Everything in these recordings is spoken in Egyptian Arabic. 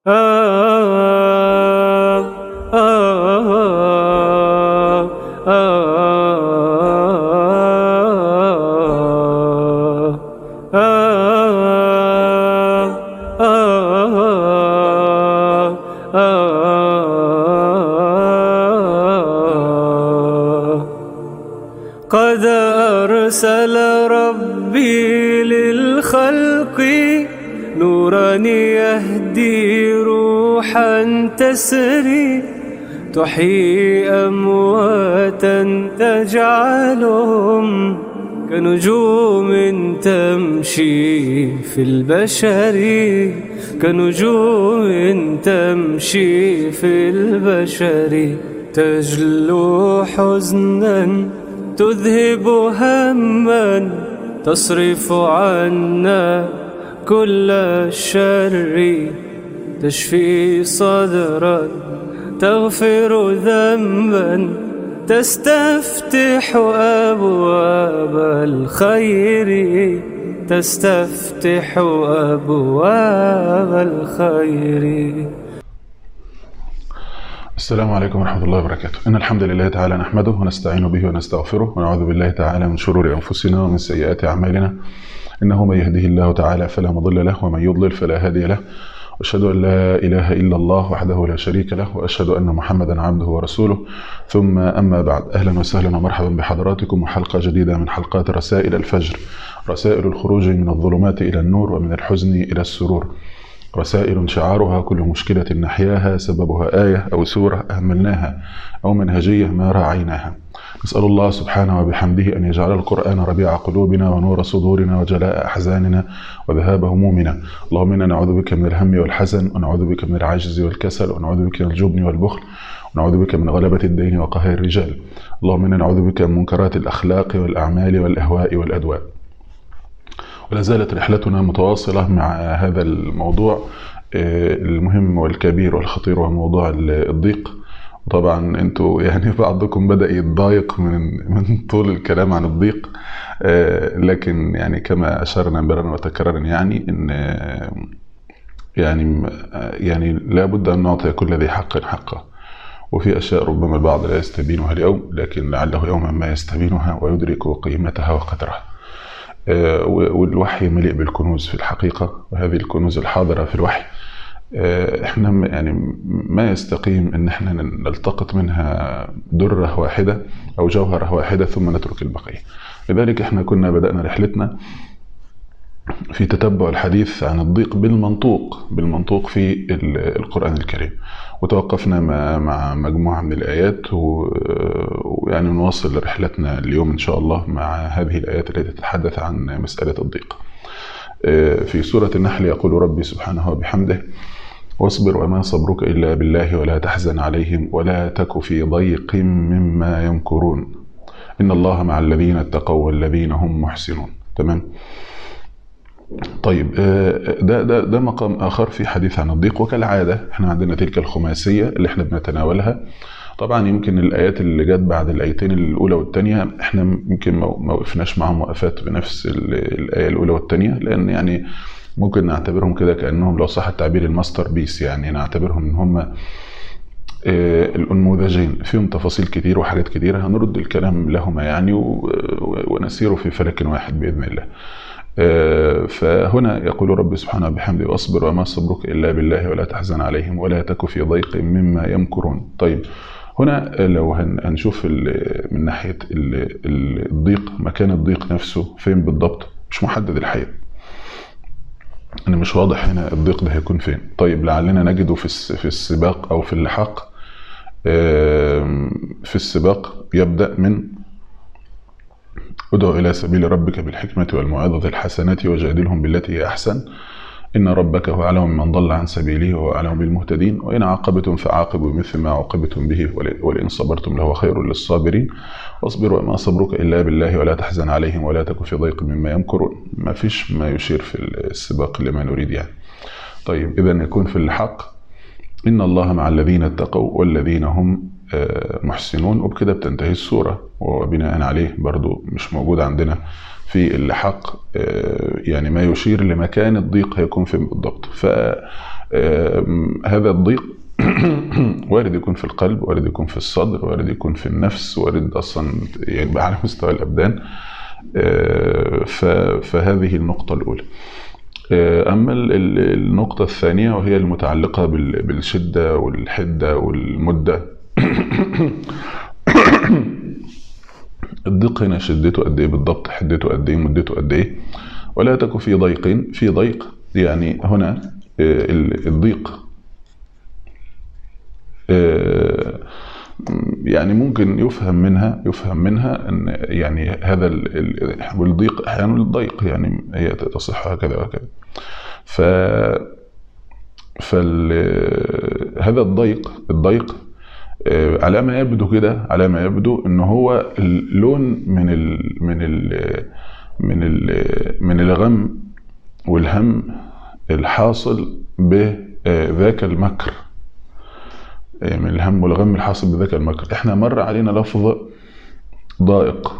قد أرسل ربي للخلق نورا يهدي روحا تسري تحيي أمواتا تجعلهم كنجوم تمشي في البشر كنجوم تمشي في البشر تجلو حزنا تذهب هما تصرف عنا كل الشر تشفي صدرا تغفر ذنبا تستفتح أبواب الخير تستفتح أبواب الخير السلام عليكم ورحمة الله وبركاته إن الحمد لله تعالى نحمده ونستعين به ونستغفره ونعوذ بالله تعالى من شرور أنفسنا ومن سيئات أعمالنا إنه من يهده الله تعالى فلا مضل له ومن يضلل فلا هادي له وأشهد أن لا إله إلا الله وحده لا شريك له وأشهد أن محمدا عبده ورسوله ثم أما بعد أهلا وسهلا ومرحبا بحضراتكم وحلقة جديدة من حلقات رسائل الفجر رسائل الخروج من الظلمات إلى النور ومن الحزن إلى السرور رسائل شعارها كل مشكلة نحياها سببها آية أو سورة أهملناها أو منهجية ما راعيناها نسأل الله سبحانه وبحمده أن يجعل القرآن ربيع قلوبنا ونور صدورنا وجلاء أحزاننا وذهاب همومنا اللهم إنا نعوذ بك من الهم والحزن ونعوذ بك من العجز والكسل ونعوذ بك من الجبن والبخل ونعوذ بك من غلبة الدين وقهر الرجال اللهم إنا نعوذ بك من منكرات الأخلاق والأعمال والأهواء والأدواء ولا زالت رحلتنا متواصلة مع هذا الموضوع المهم والكبير والخطير وهو موضوع الضيق وطبعا انتوا يعني بعضكم بدأ يتضايق من من طول الكلام عن الضيق لكن يعني كما أشرنا مرارا وتكرارا يعني ان يعني يعني لابد أن نعطي كل ذي حق حقه وفي أشياء ربما البعض لا يستبينها اليوم لكن لعله يوما ما يستبينها ويدرك قيمتها وقدرها والوحي مليء بالكنوز في الحقيقة وهذه الكنوز الحاضرة في الوحي احنا يعني ما يستقيم ان احنا نلتقط منها درة واحدة او جوهرة واحدة ثم نترك البقية لذلك احنا كنا بدأنا رحلتنا في تتبع الحديث عن الضيق بالمنطوق بالمنطوق في القرآن الكريم وتوقفنا مع مجموعة من الآيات ويعني نواصل رحلتنا اليوم إن شاء الله مع هذه الآيات التي تتحدث عن مسألة الضيق في سورة النحل يقول ربي سبحانه وبحمده واصبر وما صبرك إلا بالله ولا تحزن عليهم ولا تك في ضيق مما يمكرون إن الله مع الذين اتقوا والذين هم محسنون تمام طيب ده ده ده مقام اخر في حديث عن الضيق وكالعاده احنا عندنا تلك الخماسيه اللي احنا بنتناولها طبعا يمكن الايات اللي جت بعد الايتين الاولى والثانيه احنا يمكن ما وقفناش معاهم وقفات بنفس الايه الاولى والثانيه لان يعني ممكن نعتبرهم كده كانهم لو صح التعبير الماستر بيس يعني نعتبرهم ان هم الانموذجين فيهم تفاصيل كتير وحاجات كتيره هنرد الكلام لهما يعني ونسير في فلك واحد باذن الله. فهنا يقول رب سبحانه بحمده واصبر وما صبرك الا بالله ولا تحزن عليهم ولا تك في ضيق مما يمكرون. طيب هنا لو هنشوف من ناحيه الضيق مكان الضيق نفسه فين بالضبط مش محدد الحقيقه. أنا مش واضح هنا الضيق ده هيكون فين. طيب لعلنا نجده في في السباق او في اللحاق. في السباق يبدا من ادع إلى سبيل ربك بالحكمة والموعظة الحسنة وجادلهم بالتي هي أحسن إن ربك هو أعلم من ضل عن سبيله وهو أعلم بالمهتدين وإن عاقبتم فعاقبوا بمثل ما عوقبتم به ولئن صبرتم لهو خير للصابرين واصبر وما صبرك إلا بالله ولا تحزن عليهم ولا تك في ضيق مما يمكرون ما فيش ما يشير في السباق لما نريد يعني طيب إذا يكون في الحق إن الله مع الذين اتقوا والذين هم آه، محسنون وبكده بتنتهي السورة وبناء عليه برضو مش موجود عندنا في اللحاق آه، يعني ما يشير لمكان الضيق هيكون فين بالضبط فهذا الضيق وارد يكون في القلب وارد يكون في الصدر وارد يكون في النفس وارد اصلا يعني على مستوى الابدان آه، ف- فهذه النقطة الأولى آه، أما ال- ال- النقطة الثانية وهي المتعلقة بال- بالشدة والحدة والمدة الضيق هنا شدته قد ايه بالضبط حدته قد ايه مدته قد ايه ولا تك في ضيق في ضيق يعني هنا آه، ال- الضيق آه، يعني ممكن يفهم منها يفهم منها ان يعني هذا ال- ال- والضيق احيانا الضيق يعني هي تصح هكذا وهكذا ف فال هذا الضيق الضيق آه، على ما يبدو كده على ما يبدو ان هو اللون من ال من ال من ال من الغم والهم الحاصل بذاك المكر آه، من الهم والغم الحاصل بذاك المكر احنا مر علينا لفظ ضائق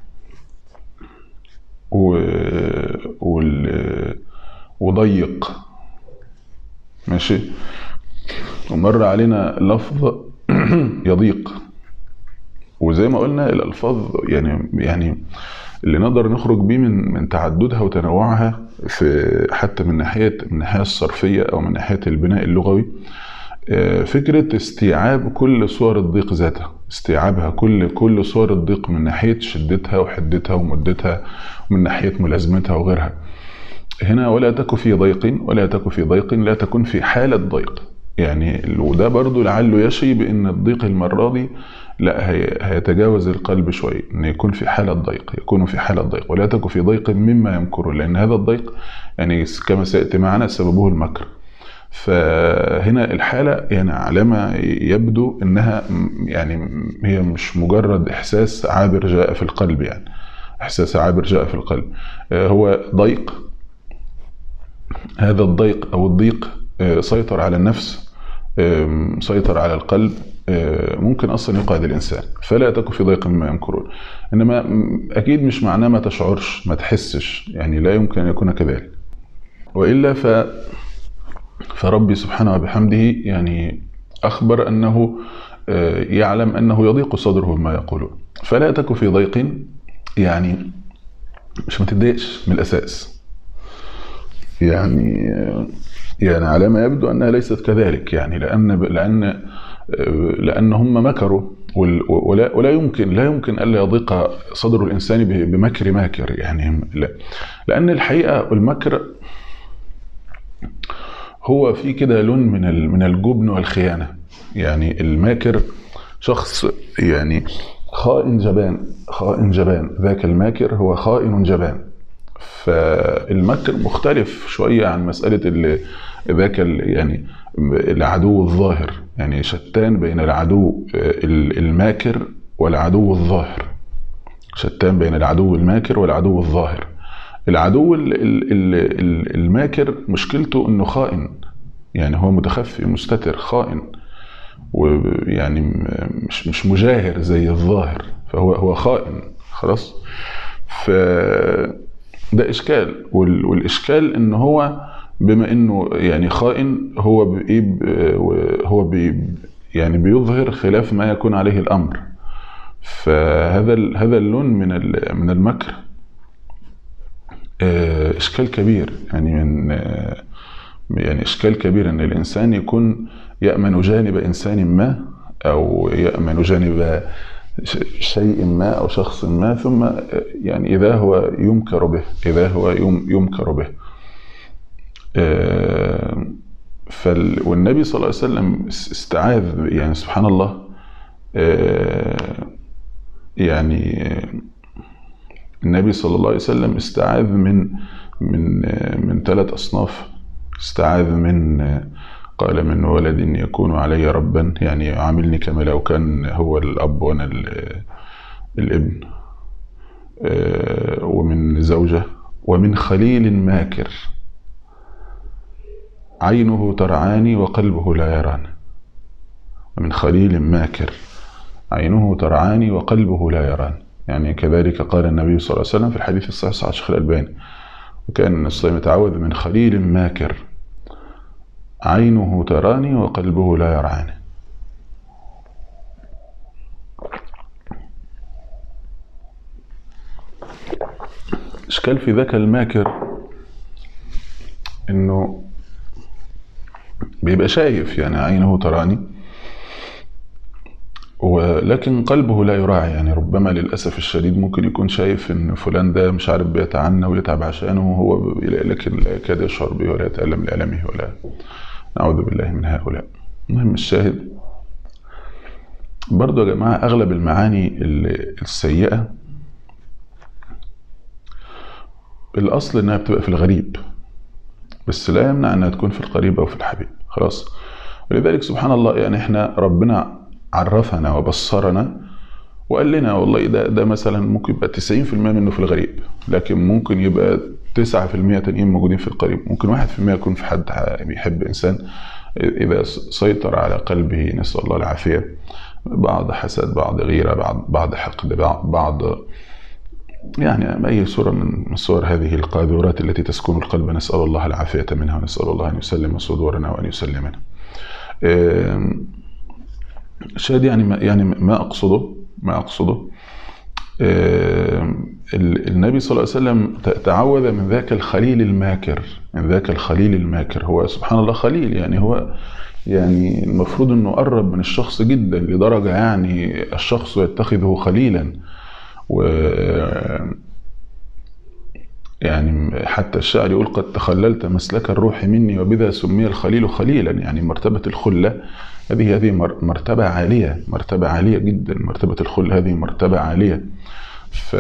و وال وضيق ماشي ومر علينا لفظ يضيق وزي ما قلنا الالفاظ يعني يعني اللي نقدر نخرج بيه من من تعددها وتنوعها في حتى من ناحيه من الناحيه الصرفيه او من ناحيه البناء اللغوي آه، فكره استيعاب كل صور الضيق ذاتها استيعابها كل كل صور الضيق من ناحيه شدتها وحدتها ومدتها ومن ناحيه ملازمتها وغيرها هنا ولا تك في ضيق ولا تك في ضيق لا تكن في حالة ضيق يعني وده برضو لعله يشي بأن الضيق المرة دي لا هي- هيتجاوز القلب شوية أن يكون في حالة ضيق يكون في حالة ضيق ولا تك في ضيق مما يمكرون لأن هذا الضيق يعني كما سيأتي معنا سببه المكر فهنا الحالة يعني على ما يبدو انها م- يعني م- هي مش مجرد احساس عابر جاء في القلب يعني احساس عابر جاء في القلب آه، هو ضيق هذا الضيق او الضيق آه، سيطر على النفس آم، سيطر على القلب آه، ممكن اصلا يقعد الانسان فلا تك في ضيق مما يمكرون انما م- اكيد مش معناه ما تشعرش ما تحسش يعني لا يمكن ان يكون كذلك والا ف فربي سبحانه وبحمده يعني اخبر انه آه، يعلم انه يضيق صدره بما يقولون فلا تك في ضيق يعني مش ما تتضايقش من الاساس يعني يعني على ما يبدو انها ليست كذلك يعني لان لان لان هم مكروا وال- ولا ولا يمكن لا يمكن الا يضيق صدر الانسان ب- بمكر ماكر يعني لا لان الحقيقه المكر هو في كده لون من ال- من الجبن والخيانه يعني الماكر شخص يعني خائن جبان خائن جبان ذاك الماكر هو خائن جبان فالمكر مختلف شويه عن مساله ال- ذاك ال- يعني العدو الظاهر يعني شتان بين العدو ال- الماكر والعدو الظاهر شتان بين العدو الماكر والعدو الظاهر العدو ال- ال- ال- ال- الماكر مشكلته انه خائن يعني هو متخفي مستتر خائن ويعني م- مش مش مجاهر زي الظاهر فهو هو خائن خلاص ف ده اشكال وال- والاشكال ان هو بما انه يعني خائن هو بايه ب- هو بي يعني بيظهر خلاف ما يكون عليه الامر فهذا ال- هذا اللون من ال- من المكر آه، اشكال كبير يعني من آه، يعني اشكال كبير ان الانسان يكون يامن جانب انسان ما او يامن جانب ش- شيء ما او شخص ما ثم آه، يعني اذا هو يمكر به اذا هو يم- يمكر به آه، فال والنبي صلى الله عليه وسلم استعاذ يعني سبحان الله آه، يعني آه، النبي صلى الله عليه وسلم استعاذ من من من ثلاث اصناف استعاذ من قال من ولد يكون علي ربا يعني يعاملني كما لو كان هو الاب وانا ال- الابن آه، ومن زوجه ومن خليل ماكر عينه ترعاني وقلبه لا يراني ومن خليل ماكر عينه ترعاني وقلبه لا يراني يعني كذلك قال النبي صلى الله عليه وسلم في الحديث الصحيح صحيح الشيخ الألباني وكان الصائم يتعوذ من خليل ماكر عينه تراني وقلبه لا يرعاني إشكال في ذاك الماكر إنه بيبقى شايف يعني عينه تراني ولكن قلبه لا يراعي يعني ربما للأسف الشديد ممكن يكون شايف إن فلان ده مش عارف بيتعنى ويتعب عشانه وهو لكن لا يكاد يشعر به ولا يتألم لألمه ولا نعوذ بالله من هؤلاء المهم الشاهد برضو يا جماعة أغلب المعاني السيئة الأصل إنها بتبقى في الغريب بس لا يمنع إنها تكون في القريب أو في الحبيب خلاص ولذلك سبحان الله يعني إحنا ربنا عرفنا وبصرنا وقال لنا والله ده ده مثلا ممكن يبقى 90% منه في الغريب لكن ممكن يبقى 9% تانيين موجودين في القريب ممكن 1% يكون في حد بيحب انسان اذا سيطر على قلبه نسال الله العافيه بعض حسد بعض غيره بعض بعض حقد بعض, بعض يعني اي صوره من صور هذه القاذورات التي تسكن القلب نسال الله العافيه منها ونسال الله ان يسلم صدورنا وان يسلمنا. شاهد يعني ما يعني ما اقصده ما اقصده النبي صلى الله عليه وسلم تعوذ من ذاك الخليل الماكر من ذاك الخليل الماكر هو سبحان الله خليل يعني هو يعني المفروض انه قرب من الشخص جدا لدرجه يعني الشخص يتخذه خليلا و يعني حتى الشاعر يقول قد تخللت مسلك الروح مني وبذا سمي الخليل خليلا يعني مرتبة الخلة هذه هذه مرتبة عالية مرتبة عالية جدا مرتبة الخلة هذه مرتبة عالية ف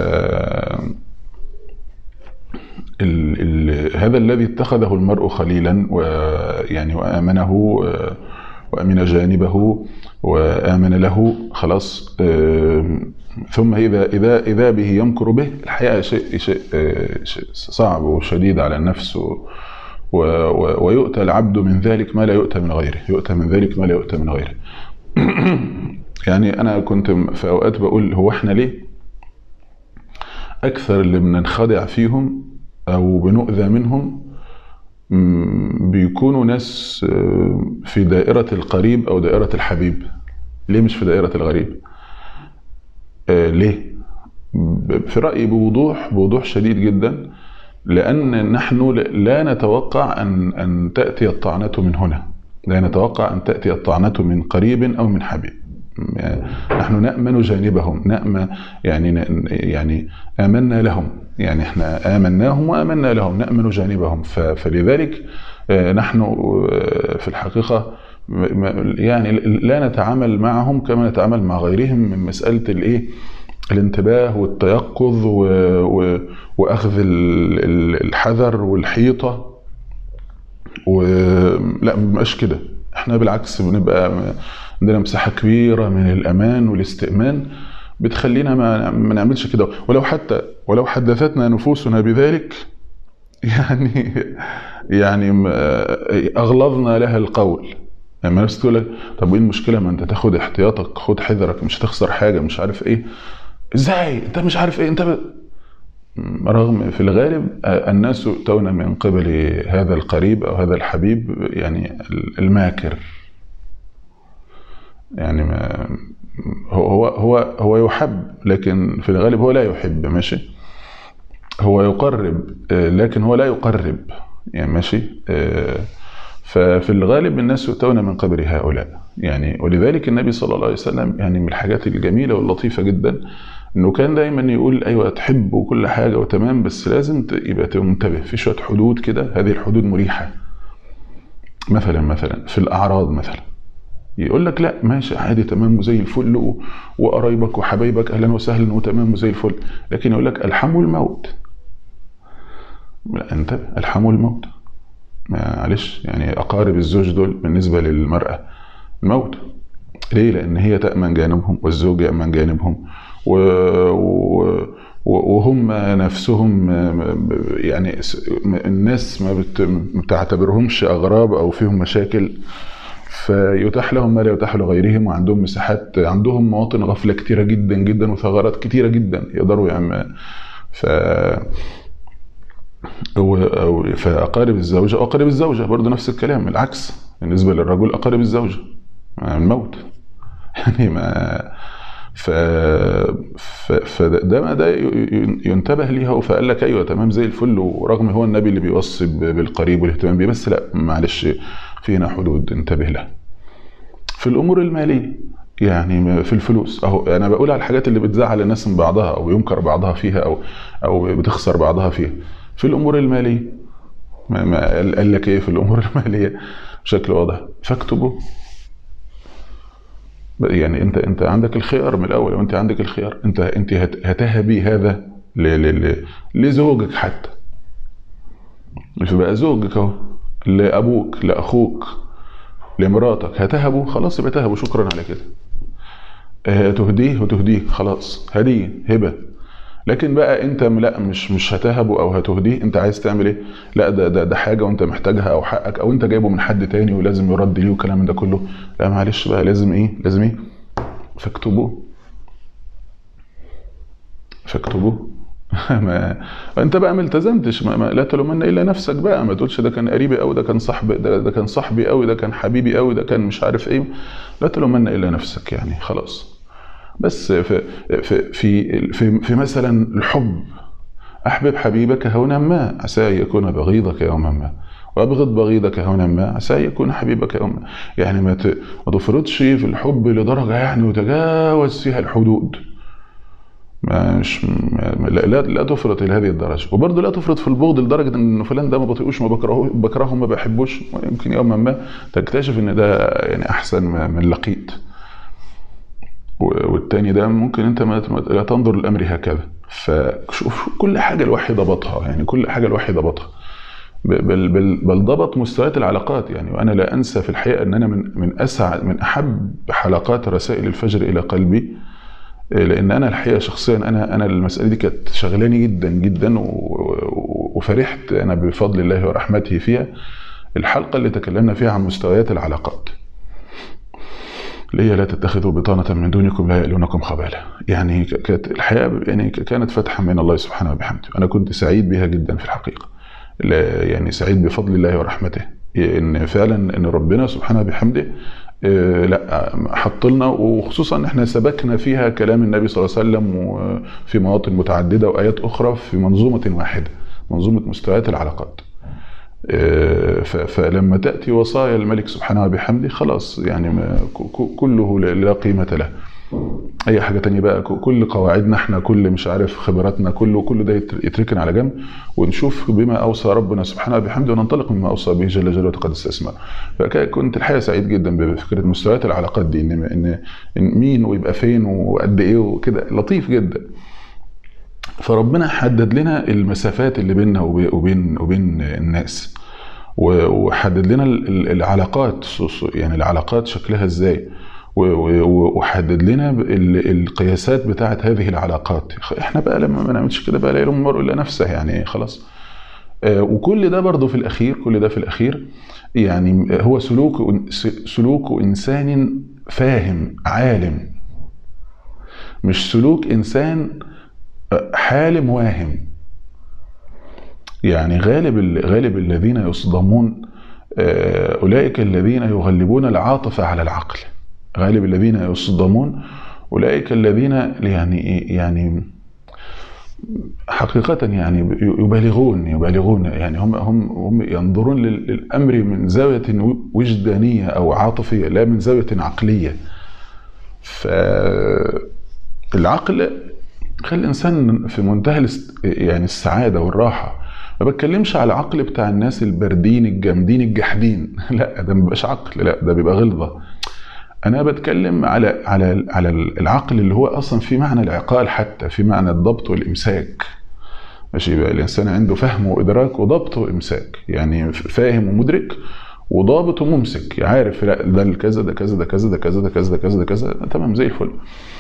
ال ال هذا الذي اتخذه المرء خليلا ويعني وآمنه وأمن جانبه وآمن له خلاص ثم إذا إذا إذا به يمكر به الحقيقة شيء شيء صعب وشديد على النفس ويؤتى العبد من ذلك ما لا يؤتى من غيره يؤتى من ذلك ما لا يؤتى من غيره يعني أنا كنت في أوقات بقول هو إحنا ليه أكثر اللي بننخدع فيهم أو بنؤذى منهم بيكونوا ناس في دائرة القريب أو دائرة الحبيب ليه مش في دائرة الغريب ليه في رأيي بوضوح بوضوح شديد جدا لأن نحن لا نتوقع أن أن تأتي الطعنة من هنا لا نتوقع أن تأتي الطعنة من قريب أو من حبيب يعني نحن نأمن جانبهم نأمن يعني يعني آمنا لهم يعني احنا آمناهم وآمنا لهم نأمن جانبهم فلذلك نحن في الحقيقة يعني لا نتعامل معهم كما نتعامل مع غيرهم من مسألة الايه الانتباه والتيقظ و... و... واخذ الحذر والحيطه ولا مبقاش كده احنا بالعكس بنبقى عندنا مساحه كبيره من الامان والاستئمان بتخلينا ما, ما نعملش كده ولو حتى ولو حدثتنا نفوسنا بذلك يعني يعني اغلظنا لها القول لما يعني نفسك تقول لك طب ايه المشكله ما انت تاخد احتياطك خد حذرك مش هتخسر حاجه مش عارف ايه ازاي انت مش عارف ايه انت ب... رغم في الغالب الناس يؤتون من قبل هذا القريب او هذا الحبيب يعني الماكر يعني ما هو هو هو يحب لكن في الغالب هو لا يحب ماشي هو يقرب لكن هو لا يقرب يعني ماشي ففي الغالب الناس يؤتون من قبل هؤلاء يعني ولذلك النبي صلى الله عليه وسلم يعني من الحاجات الجميله واللطيفه جدا انه كان دايما يقول ايوه تحب وكل حاجه وتمام بس لازم يبقى منتبه في شويه حدود كده هذه الحدود مريحه مثلا مثلا في الاعراض مثلا يقول لك لا ماشي عادي تمام وزي الفل وقرايبك وحبايبك اهلا وسهلا وتمام وزي الفل لكن يقول لك الحموا الموت لا انت الحموا الموت معلش يعني اقارب الزوج دول بالنسبه للمراه الموت ليه لان هي تامن جانبهم والزوج يامن جانبهم و... و... وهم نفسهم يعني الناس ما بت... بتعتبرهمش اغراب او فيهم مشاكل فيتاح لهم ما لا يتاح لغيرهم وعندهم مساحات عندهم مواطن غفله كتيره جدا جدا وثغرات كتيره جدا يقدروا يعني ف أو أو فأقارب الزوجة أو أقارب الزوجة برضه نفس الكلام العكس بالنسبة للرجل أقارب الزوجة الموت يعني ما ف ف فده ما ده ينتبه ليها فقال لك ايوه تمام زي الفل ورغم هو النبي اللي بيوصي بالقريب والاهتمام بيه بس لا معلش في هنا حدود انتبه لها. في الامور الماليه يعني في الفلوس اهو انا بقول على الحاجات اللي بتزعل الناس من بعضها او ينكر بعضها فيها او او بتخسر بعضها فيها. في الامور الماليه ما ما قال لك ايه في الامور الماليه بشكل واضح فاكتبوا يعني انت انت عندك الخيار من الاول وانت عندك الخيار انت انت هتهبي هذا ل ل لزوجك حتى مش بقى زوجك اهو لابوك لاخوك لمراتك هتهبه خلاص يبقى تهبه شكرا على كده تهديه وتهديه خلاص هديه هبه لكن بقى انت لا مش مش هتهبه او هتهديه انت عايز تعمل ايه لا ده ده ده حاجه وانت محتاجها او حقك او انت جايبه من حد تاني ولازم يرد ليه والكلام من ده كله لا معلش بقى لازم ايه لازم ايه فاكتبوه فاكتبوه ما انت بقى ما التزمتش ما, ما لا تلومن الا نفسك بقى ما تقولش ده كان قريبي قوي ده كان صاحبي ده, ده كان صاحبي قوي ده كان حبيبي قوي ده كان مش عارف ايه لا تلومن الا نفسك يعني خلاص بس في في في في, في مثلا الحب احبب حبيبك هونا ما عسى ان يكون بغيضك يوما ما وابغض بغيضك هونا ما عسى ان يكون حبيبك يوما ما يعني ما ما تفرضش في الحب لدرجه يعني وتجاوز فيها الحدود ما مش ما لا لا تفرط الى هذه الدرجه وبرضه لا تفرط في البغض لدرجه ان فلان ده ما بطيقوش ما بكرهه بكرهه ما بحبوش يمكن يوما ما تكتشف ان ده يعني احسن من لقيت والتاني ده ممكن انت ما لا تنظر للامر هكذا فشوف كل حاجه الوحي ضبطها يعني كل حاجه الوحي ضبطها بل بل بل ضبط مستويات العلاقات يعني وانا لا انسى في الحقيقه ان انا من من اسعد من احب حلقات رسائل الفجر الى قلبي لان انا الحقيقه شخصيا انا انا المساله دي كانت شغلاني جدا جدا وفرحت انا بفضل الله ورحمته فيها الحلقه اللي تكلمنا فيها عن مستويات العلاقات اللي هي لا تتخذوا بطانة من دونكم لا يألونكم خبالا يعني كانت الحقيقة يعني كانت فتحة من الله سبحانه وبحمده أنا كنت سعيد بها جدا في الحقيقة يعني سعيد بفضل الله ورحمته ان فعلا ان ربنا سبحانه وبحمده لا حط لنا وخصوصا ان احنا سبكنا فيها كلام النبي صلى الله عليه وسلم وفي مواطن متعدده وايات اخرى في منظومه واحده منظومه مستويات العلاقات فلما تأتي وصايا الملك سبحانه وبحمده خلاص يعني كله لا قيمة له أي حاجة تانية بقى كل قواعدنا احنا كل مش عارف خبراتنا كله كل ده يتركن على جنب ونشوف بما أوصى ربنا سبحانه وبحمده وننطلق مما أوصى به جل جلاله وتقدس اسمه فكنت الحقيقة سعيد جدا بفكرة مستويات العلاقات دي إن, إن, إن مين ويبقى فين وقد إيه وكده لطيف جدا فربنا حدد لنا المسافات اللي بيننا وبين وبين الناس وحدد لنا العلاقات يعني العلاقات شكلها ازاي وحدد لنا القياسات بتاعه هذه العلاقات احنا بقى لما ما نعملش كده بقى لا يلوم المرء الا نفسه يعني خلاص وكل ده برضه في الاخير كل ده في الاخير يعني هو سلوك سلوك انسان فاهم عالم مش سلوك انسان حالم واهم يعني غالب غالب الذين يصدمون اولئك الذين يغلبون العاطفه على العقل غالب الذين يصدمون اولئك الذين يعني يعني حقيقة يعني يبالغون يبالغون يعني هم هم هم ينظرون للامر من زاوية وجدانية او عاطفية لا من زاوية عقلية. فالعقل خلي الانسان في منتهى يعني السعاده والراحه ما بتكلمش على العقل بتاع الناس الباردين الجامدين الجحدين لا ده ما بيبقاش عقل لا ده بيبقى غلظه انا بتكلم على على على العقل اللي هو اصلا في معنى العقال حتى في معنى الضبط والامساك ماشي يبقى الانسان عنده فهم وادراك وضبط وامساك يعني فاهم ومدرك وضابط وممسك عارف لا ده كذا ده كذا ده كذا ده كذا ده كذا ده كذا ده كذا تمام زي الفل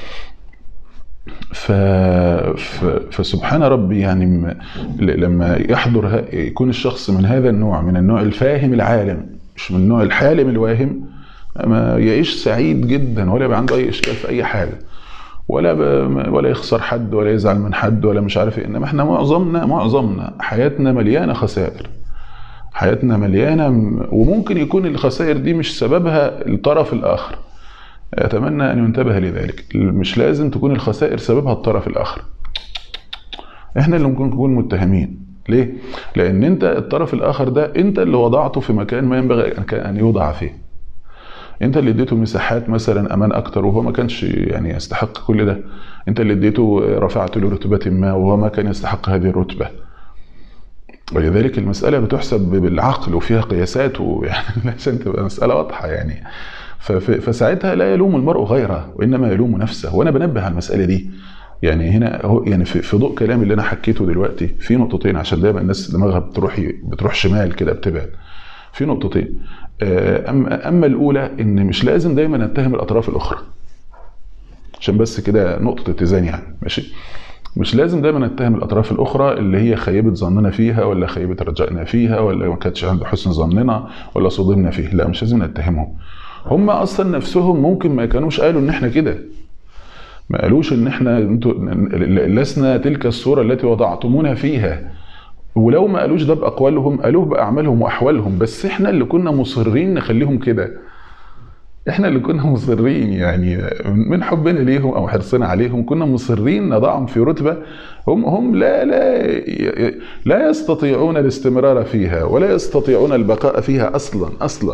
ف... ف... فسبحان ربي يعني لما يحضر يكون الشخص من هذا النوع من النوع الفاهم العالم مش من النوع الحالم الواهم ما يعيش سعيد جدا ولا يبقى عنده اي اشكال في اي حاجه ولا ب... ولا يخسر حد ولا يزعل من حد ولا مش عارف ايه انما احنا معظمنا معظمنا حياتنا مليانه خسائر حياتنا مليانه م- وممكن يكون الخسائر دي مش سببها الطرف الاخر اتمنى ان ينتبه لذلك مش لازم تكون الخسائر سببها الطرف الاخر احنا اللي ممكن نكون متهمين ليه لان انت الطرف الاخر ده انت اللي وضعته في مكان ما ينبغي ان كان- ان يوضع فيه انت اللي اديته مساحات مثلا امان اكتر وهو ما كانش يعني يستحق كل ده انت اللي اديته رفعت له رتبه ما وهو ما كان يستحق هذه الرتبه ولذلك المساله بتحسب بالعقل وفيها قياسات ويعني عشان تبقى مساله واضحه يعني فف- فساعتها لا يلوم المرء غيره وانما يلوم نفسه وانا بنبه على المساله دي يعني هنا هو يعني في في ضوء كلامي اللي انا حكيته دلوقتي في نقطتين عشان دايما الناس دماغها بتروح بتروح شمال كده بتبعد في نقطتين آه، اما اما الاولى ان مش لازم دايما نتهم الاطراف الاخرى عشان بس كده نقطه اتزان يعني ماشي مش لازم دايما نتهم الاطراف الاخرى اللي هي خيبت ظننا فيها ولا خيبت رجائنا فيها ولا ما كانتش عند حسن ظننا ولا صدمنا فيه لا مش لازم نتهمهم هم اصلا نفسهم ممكن ما كانوش قالوا ان احنا كده ما قالوش ان احنا انتوا لسنا تلك الصوره التي وضعتمونا فيها ولو ما قالوش ده باقوالهم قالوه باعمالهم واحوالهم بس احنا اللي كنا مصرين نخليهم كده احنا اللي كنا مصرين يعني من حبنا ليهم او حرصنا عليهم كنا مصرين نضعهم في رتبه هم هم لا لا لا يستطيعون الاستمرار فيها ولا يستطيعون البقاء فيها اصلا اصلا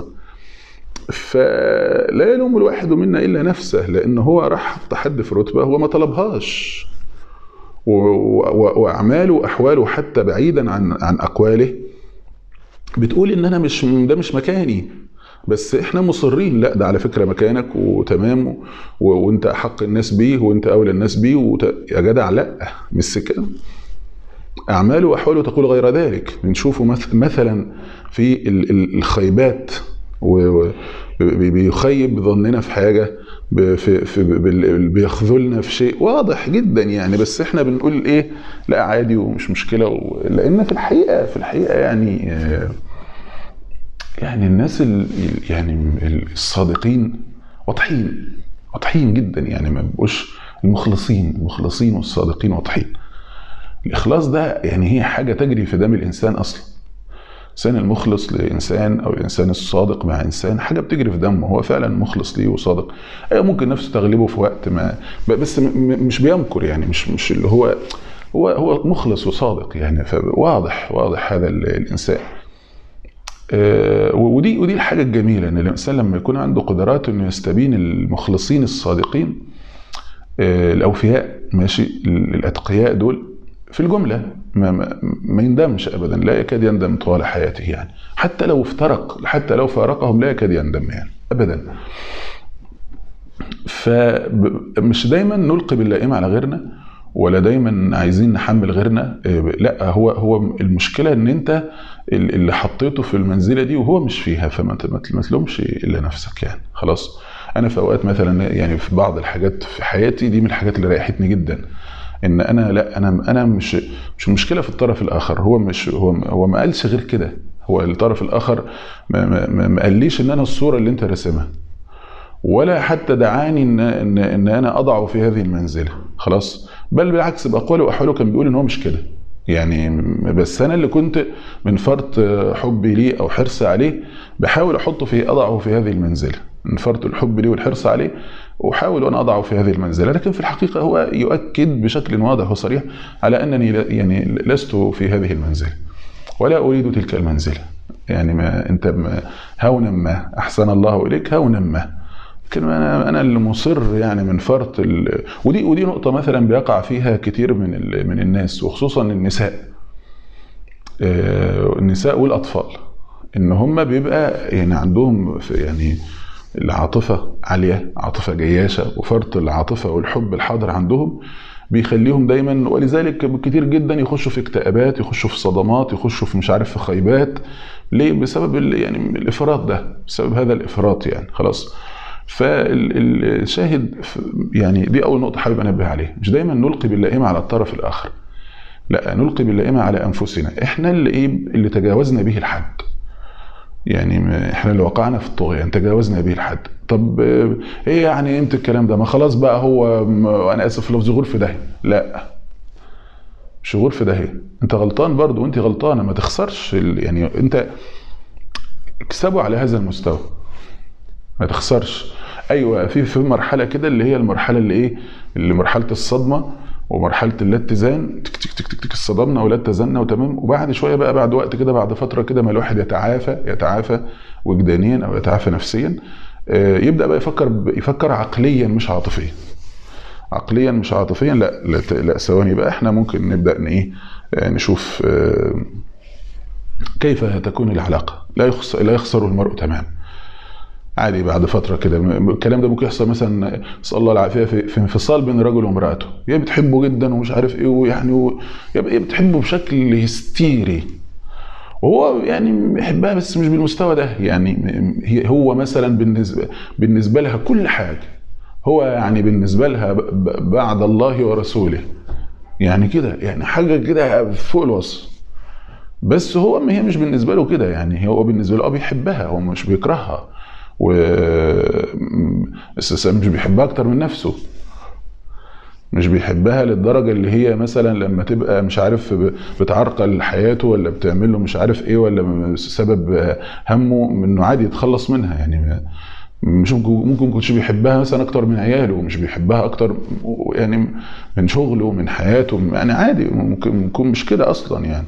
فلا يلوم الواحد منا الا نفسه لان هو راح حط حد في رتبه هو ما طلبهاش و- و- واعماله واحواله حتى بعيدا عن عن اقواله بتقول ان انا مش ده مش مكاني بس احنا مصرين لا ده على فكره مكانك وتمام و... وانت احق الناس بيه وانت اولى الناس بيه وت... يا جدع لا مش كده اعماله واحواله تقول غير ذلك بنشوفه مث- مثلا في ال- ال- الخيبات و... و... بي- بيخيب ظننا في حاجه ب- في في بال- بيخذلنا في شيء واضح جدا يعني بس احنا بنقول ايه لا عادي ومش مشكله و... لان في الحقيقه في الحقيقه يعني آه، يعني الناس ال... يعني الصادقين واضحين واضحين جدا يعني ما بيبقوش المخلصين المخلصين والصادقين واضحين الاخلاص ده يعني هي حاجه تجري في دم الانسان اصلا الانسان المخلص لانسان او الانسان الصادق مع انسان حاجه بتجري في دمه هو فعلا مخلص ليه وصادق ايوه ممكن نفسه تغلبه في وقت ما ب- بس م- م- مش بيمكر يعني مش مش اللي هو هو هو مخلص وصادق يعني فواضح واضح هذا ال- الانسان آه، ودي ودي الحاجه الجميله ان الانسان لما يكون عنده قدرات انه يستبين المخلصين الصادقين آه، الاوفياء ماشي ال- الاتقياء دول في الجمله ما, ما, ما يندمش ابدا لا يكاد يندم طوال حياته يعني حتى لو افترق حتى لو فارقهم لا يكاد يندم يعني ابدا فمش دايما نلقي باللائمه على غيرنا ولا دايما عايزين نحمل غيرنا آه، لا هو هو المشكله ان انت ال- اللي حطيته في المنزله دي وهو مش فيها فما ت- ما ت- ما تلومش الا نفسك يعني خلاص انا في اوقات مثلا يعني في بعض الحاجات في حياتي دي من الحاجات اللي ريحتني جدا ان انا لا انا انا مش مش المشكله في الطرف الاخر هو مش هو هو ما قالش غير كده هو الطرف الاخر ما, ما, ما- ما قاليش ان انا الصوره اللي انت راسمها ولا حتى دعاني ان ان ان انا اضعه في هذه المنزله خلاص بل بالعكس باقواله واحواله كان بيقول ان هو مش كده يعني بس انا اللي كنت من فرط حبي ليه او حرصي عليه بحاول احطه في اضعه في هذه المنزله من فرط الحب ليه والحرص عليه احاول ان اضعه في هذه المنزله لكن في الحقيقه هو يؤكد بشكل واضح وصريح على انني لا- يعني لست في هذه المنزله ولا اريد تلك المنزله يعني ما انت ما هونا ما احسن الله اليك هونا ما لكن انا انا اللي مصر يعني من فرط ال... ودي ودي نقطه مثلا بيقع فيها كتير من ال... من الناس وخصوصا النساء آه، النساء والاطفال ان هم بيبقى يعني عندهم في يعني العاطفه عاليه عاطفه جياشه وفرط العاطفه والحب الحاضر عندهم بيخليهم دايما ولذلك كتير جدا يخشوا في اكتئابات يخشوا في صدمات يخشوا في مش عارف في خيبات ليه بسبب ال- يعني الافراط ده بسبب هذا الافراط يعني خلاص فالشاهد يعني دي اول نقطه حابب انبه عليها مش دايما نلقي باللائمه على الطرف الاخر لا نلقي باللائمه على انفسنا احنا اللي ايه اللي تجاوزنا به الحد يعني ما- احنا اللي وقعنا في الطغيان تجاوزنا به الحد طب آه، ايه يعني امتى الكلام ده ما خلاص بقى هو م- انا اسف في لفظ غور في داهيه لا مش غور في داهيه انت غلطان برضو وانت غلطانه ما تخسرش ال- يعني انت اكسبوا على هذا المستوى ما تخسرش ايوه في في مرحله كده اللي هي المرحله اللي ايه اللي مرحله الصدمه ومرحله الاتزان تك تك تك تك, تك الصدمنا ولا اتزنا وتمام وبعد شويه بقى بعد وقت كده بعد فتره كده ما الواحد يتعافى يتعافى وجدانيا او يتعافى نفسيا آه، يبدا بقى يفكر ب- يفكر عقليا مش عاطفيا عقليا مش عاطفيا لا لا, ت- لا ثواني بقى احنا ممكن نبدا ن- ايه آه، نشوف آه، كيف تكون العلاقه لا يخسر لا يخسر المرء تماما عادي بعد فتره كده م- الكلام ده ممكن يحصل مثلا نسال الله العافيه في, في انفصال بين رجل وامراته هي بتحبه جدا ومش عارف ايه ويعني و- يبقى هي بتحبه بشكل هستيري وهو يعني بيحبها بس مش بالمستوى ده يعني م- هي هو مثلا بالنسبه بالنسبه لها كل حاجه هو يعني بالنسبه لها ب- ب- بعد الله ورسوله يعني كده يعني حاجه كده فوق الوصف بس هو ما هي مش بالنسبه له كده يعني هو بالنسبه له اه بيحبها هو مش بيكرهها و اساسا مش بيحبها اكتر من نفسه مش بيحبها للدرجه اللي هي مثلا لما تبقى مش عارف ب- بتعرقل حياته ولا بتعمل له مش عارف ايه ولا م- سبب همه انه عادي يتخلص منها يعني ما- مش ممكن ممكن كنتش بيحبها مثلا اكتر من عياله مش بيحبها اكتر يعني من شغله من حياته يعني عادي ممكن يكون مش كده اصلا يعني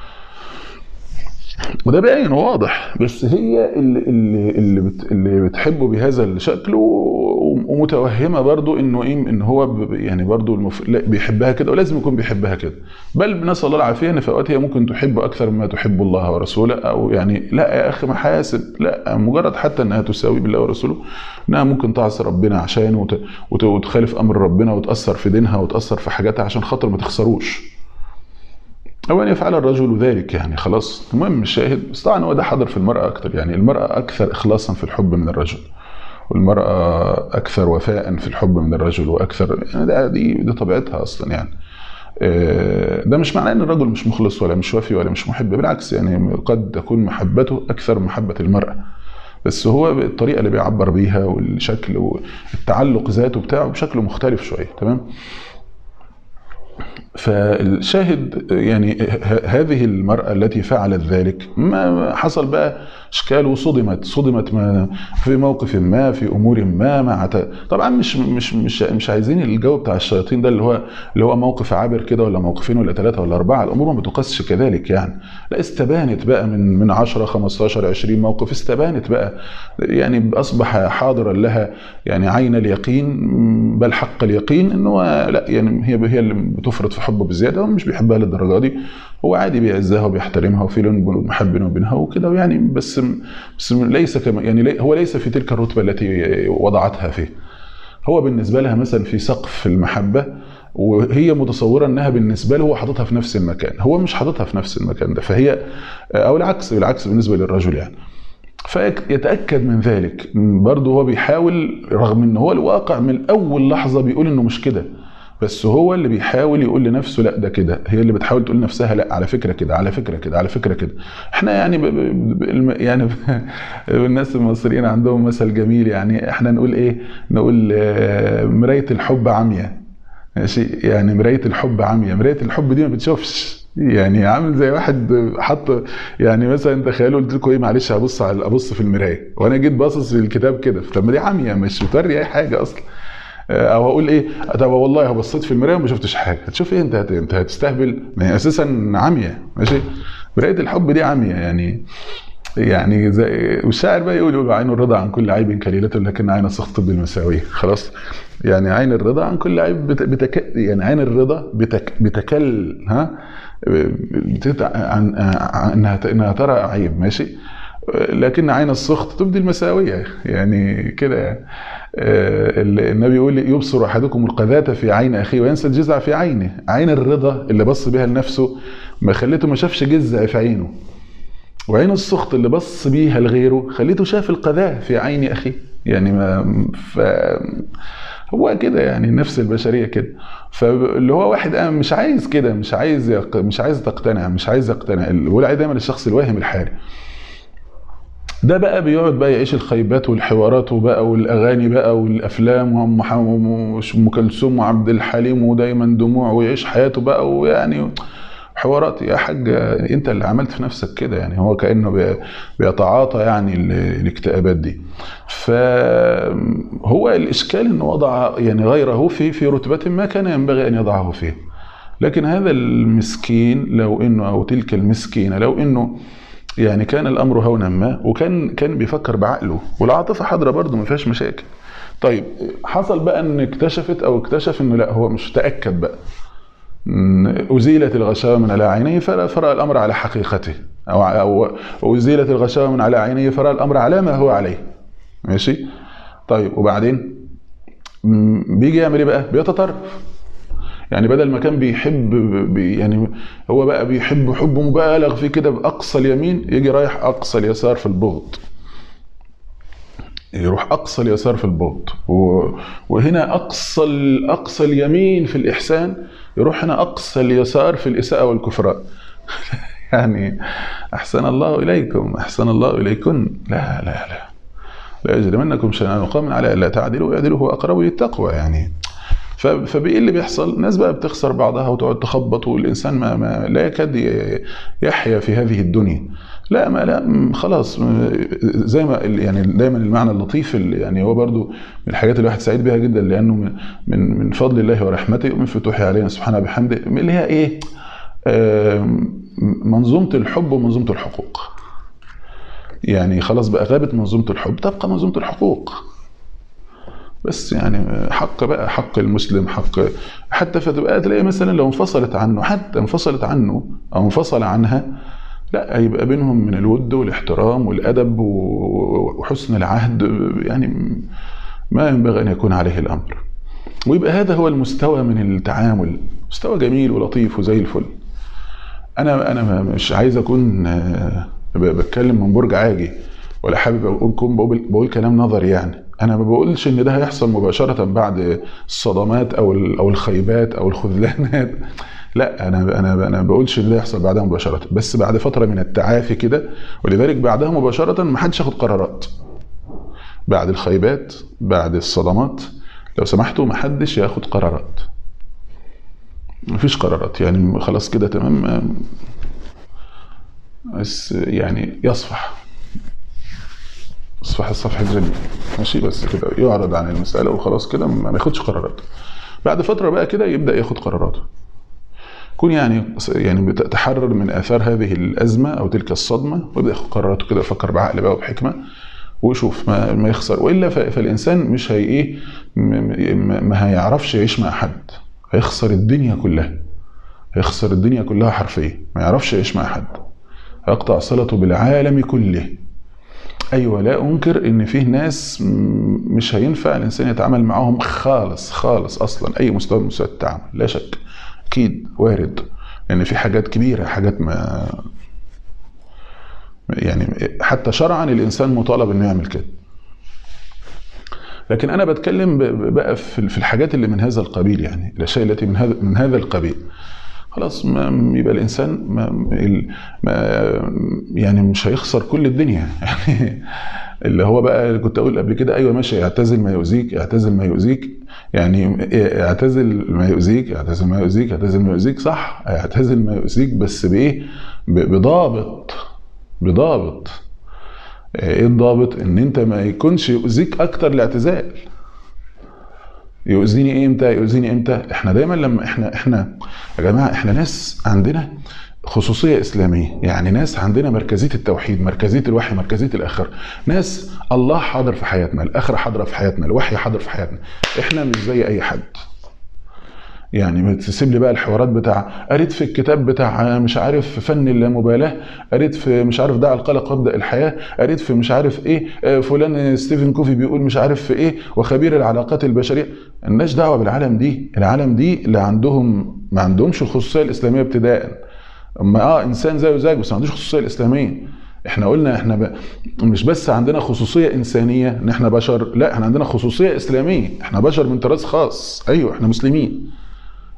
وده باين واضح بس هي اللي اللي اللي, بت اللي بتحبه بهذا الشكل و- ومتوهمه برضو انه ايه ان هو ب- يعني برضو المف... لا بيحبها كده ولازم يكون بيحبها كده بل نسال الله العافيه ان في اوقات هي ممكن تحبه اكثر مما تحب الله ورسوله او يعني لا يا اخي محاسب لا مجرد حتى انها تساوي بالله ورسوله انها ممكن تعصي ربنا عشانه وت... وت... وتخالف امر ربنا وتاثر في دينها وتاثر في حاجاتها عشان خاطر ما تخسروش أو أن يفعل الرجل ذلك يعني خلاص المهم الشاهد بس طبعا هو ده حاضر في المرأة أكتر يعني المرأة أكثر إخلاصا في الحب من الرجل والمرأة أكثر وفاء في الحب من الرجل وأكثر يعني ده دي دي طبيعتها أصلا يعني آه، ده مش معناه ان الرجل مش مخلص ولا مش وفي ولا مش محب بالعكس يعني قد تكون محبته اكثر من محبه المراه بس هو الطريقه اللي بيعبر بيها والشكل والتعلق ذاته بتاعه بشكل مختلف شويه تمام فالشاهد يعني ه- هذه المرأة التي فعلت ذلك ما حصل بقى اشكال وصدمت صدمت ما في موقف ما في امور ما مع ت- طبعا مش مش مش مش عايزين الجو بتاع الشياطين ده اللي هو اللي هو موقف عابر كده ولا موقفين ولا ثلاثه ولا اربعه الامور ما بتقاسش كذلك يعني لا استبانت بقى من من 10 15 20 موقف استبانت بقى يعني اصبح حاضرا لها يعني عين اليقين بل حق اليقين ان هو لا يعني هي هي اللي بتفرط في حبه بزياده هو مش بيحبها للدرجه دي هو عادي بيعزها وبيحترمها وفي لون محب بينه وبينها وكده ويعني بس بس ليس كما يعني لي- هو ليس في تلك الرتبه التي وضعتها فيه هو بالنسبه لها مثلا في سقف المحبه وهي متصوره انها بالنسبه له هو حاططها في نفس المكان هو مش حاططها في نفس المكان ده فهي او العكس بالعكس بالنسبه للرجل يعني فيتاكد من ذلك برضه هو بيحاول رغم ان هو الواقع من اول لحظه بيقول انه مش كده بس هو اللي بيحاول يقول لنفسه لا ده كده هي اللي بتحاول تقول لنفسها لا على فكره كده على فكره كده على فكره كده احنا يعني ب... ب... ب... الم- يعني الناس المصريين عندهم مثل جميل يعني احنا نقول ايه نقول آه، مرايه الحب عمياء ماشي يعني مرايه الحب عمياء مرايه الحب دي ما بتشوفش يعني عامل زي واحد حط يعني مثلا تخيلوا قلت لكم ايه معلش هبص على ابص في المرايه وانا جيت باصص في الكتاب كده طب ما دي عمياء مش بتوري اي حاجه اصلا او هقول ايه طب والله بصيت في المرايه وما شفتش حاجه هتشوف ايه انت هت- انت هتستهبل ما هي اساسا عمياء ماشي مرايه الحب دي عمياء يعني يعني زي والشاعر بقى يقول يقول عين الرضا عن كل عيب كليلة لكن عين السخط بالمساوية خلاص يعني عين الرضا عن كل عيب بت... بتك... يعني عين الرضا بتك... بتكل ها بتت... عن... عن... انها انها ترى عيب ماشي لكن عين السخط تبدي المساوية يعني كده يعني آه، النبي يقول لي يبصر احدكم القذاة في عين اخيه وينسى الجزع في عينه عين الرضا اللي بص بيها لنفسه ما خليته ما شافش جزع في عينه وعين السخط اللي بص بيها لغيره خليته شاف القذاة في عين اخيه يعني ما ف هو كده يعني النفس البشريه كده فاللي هو واحد أنا مش عايز كده مش عايز يق... مش عايز تقتنع مش عايز يقتنع بقول عليه دايما الشخص الواهم الحالي ده بقى بيقعد بقى يعيش الخيبات والحوارات وبقى والاغاني بقى والافلام وام ح- وام كلثوم وعبد الحليم ودايما دموع ويعيش حياته بقى ويعني حوارات يا حاج انت اللي عملت في نفسك كده يعني هو كانه بي- بيتعاطى يعني ال- الاكتئابات دي فهو الاشكال انه وضع يعني غيره في في رتبه ما كان ينبغي ان يضعه فيه لكن هذا المسكين لو انه او تلك المسكينه لو انه يعني كان الامر هونا ما وكان كان بيفكر بعقله والعاطفه حاضره برضه ما فيهاش مشاكل طيب حصل بقى ان اكتشفت او اكتشف انه لا هو مش تاكد بقى إن ازيلت الغشاوه من على عينيه فلا فرأى الامر على حقيقته او او ازيلت الغشاوه من على عينيه فرأى الامر على ما هو عليه ماشي طيب وبعدين م، بيجي يعمل ايه بقى بيتطرف يعني بدل ما كان بيحب بي يعني هو بقى بيحب حب مبالغ فيه كده باقصى اليمين يجي رايح اقصى اليسار في البغض يروح اقصى اليسار في البغض و- وهنا اقصى ال- اقصى اليمين في الاحسان يروح هنا اقصى اليسار في الاساءه والكفران يعني احسن الله اليكم احسن الله اليكن لا لا لا لا يجرمنكم شنآن قوم على الا تعدلوا اعدلوا هو اقرب للتقوى يعني ف- فبايه اللي بيحصل؟ الناس بقى بتخسر بعضها وتقعد تخبط والانسان ما, ما لا يكاد ي- يحيا في هذه الدنيا. لا ما لا م- خلاص م- زي ما ال- يعني دايما المعنى اللطيف اللي يعني هو برضو من الحاجات اللي الواحد سعيد بها جدا لانه من من من فضل الله ورحمته ومن فتوحه علينا سبحانه بحمده اللي هي ايه؟ آم، منظومه الحب ومنظومه الحقوق. يعني خلاص بقى غابت منظومه الحب تبقى منظومه الحقوق. بس يعني حق بقى حق المسلم حق حتى فتبقى تلاقي مثلا لو انفصلت عنه حتى انفصلت عنه او انفصل عنها لا هيبقى بينهم من الود والاحترام والادب و- وحسن العهد يعني ما ينبغي ان يكون عليه الامر ويبقى هذا هو المستوى من التعامل مستوى جميل ولطيف وزي الفل انا انا ما- مش عايز اكون آه، ب- بتكلم من برج عاجي ولا حابب اقول كون بقول, بقول كلام نظري يعني انا ما بقولش ان ده هيحصل مباشره بعد الصدمات او ال- او الخيبات او الخذلانات لا انا انا انا ما بقولش ان ده يحصل بعدها مباشره بس بعد فتره من التعافي كده ولذلك بعدها مباشره ما حدش ياخد قرارات بعد الخيبات بعد الصدمات لو سمحتوا ما حدش ياخد قرارات مفيش قرارات يعني خلاص كده تمام بس يعني يصفح يصفح الصفح الجميل ماشي بس كده يعرض عن المسألة وخلاص كده ما ما ياخدش قرارات بعد فترة بقى كده يبدأ ياخد قراراته كون يعني يعني تحرر من آثار هذه الأزمة أو تلك الصدمة ويبدأ ياخد قراراته كده يفكر بعقل بقى وبحكمة ويشوف ما, ما يخسر والا ف- فالانسان مش هي ايه م- م- ما هيعرفش يعيش مع حد هيخسر الدنيا كلها هيخسر الدنيا كلها حرفيا ما يعرفش يعيش مع حد هيقطع صلته بالعالم كله ايوه لا انكر ان فيه ناس م- مش هينفع الانسان يتعامل معاهم خالص خالص اصلا اي مستوى من مستوى التعامل لا شك اكيد وارد لان في حاجات كبيره حاجات ما يعني حتى شرعا الانسان مطالب انه يعمل كده لكن انا بتكلم ب- ب- بقى في في الحاجات اللي من هذا القبيل يعني الاشياء التي من هذا من هذا القبيل خلاص ما يبقى الانسان ما ال- ما يعني مش هيخسر كل الدنيا يعني اللي هو بقى كنت اقول قبل كده ايوه ماشي اعتزل ما يؤذيك اعتزل ما يؤذيك يعني اعتزل ما يؤذيك اعتزل ما يؤذيك اعتزل ما يؤذيك صح اعتزل ما يؤذيك بس بايه ب- بضابط بضابط ايه الضابط ان انت ما يكونش يؤذيك اكتر الاعتزال يؤذيني امتى يؤذيني امتى احنا دايما لما احنا احنا يا جماعه احنا ناس عندنا خصوصيه اسلاميه يعني ناس عندنا مركزيه التوحيد مركزيه الوحي مركزيه الاخره ناس الله حاضر في حياتنا الاخره حاضره في حياتنا الوحي حاضر في حياتنا احنا مش زي اي حد يعني ما تسيب لي بقى الحوارات بتاع قريت في الكتاب بتاع مش عارف فن اللامبالاه قريت في مش عارف دع القلق وابدا الحياه قريت في مش عارف ايه آه، فلان ستيفن كوفي بيقول مش عارف في ايه وخبير العلاقات البشريه الناس دعوه بالعالم دي العالم دي اللي عندهم ما عندهمش الخصوصيه الاسلاميه ابتداء اما اه انسان زيه زيك بس ما عندوش خصوصيه الاسلاميه احنا قلنا احنا ب... مش بس عندنا خصوصيه انسانيه ان احنا بشر لا احنا عندنا خصوصيه اسلاميه احنا بشر من طراز خاص ايوه احنا مسلمين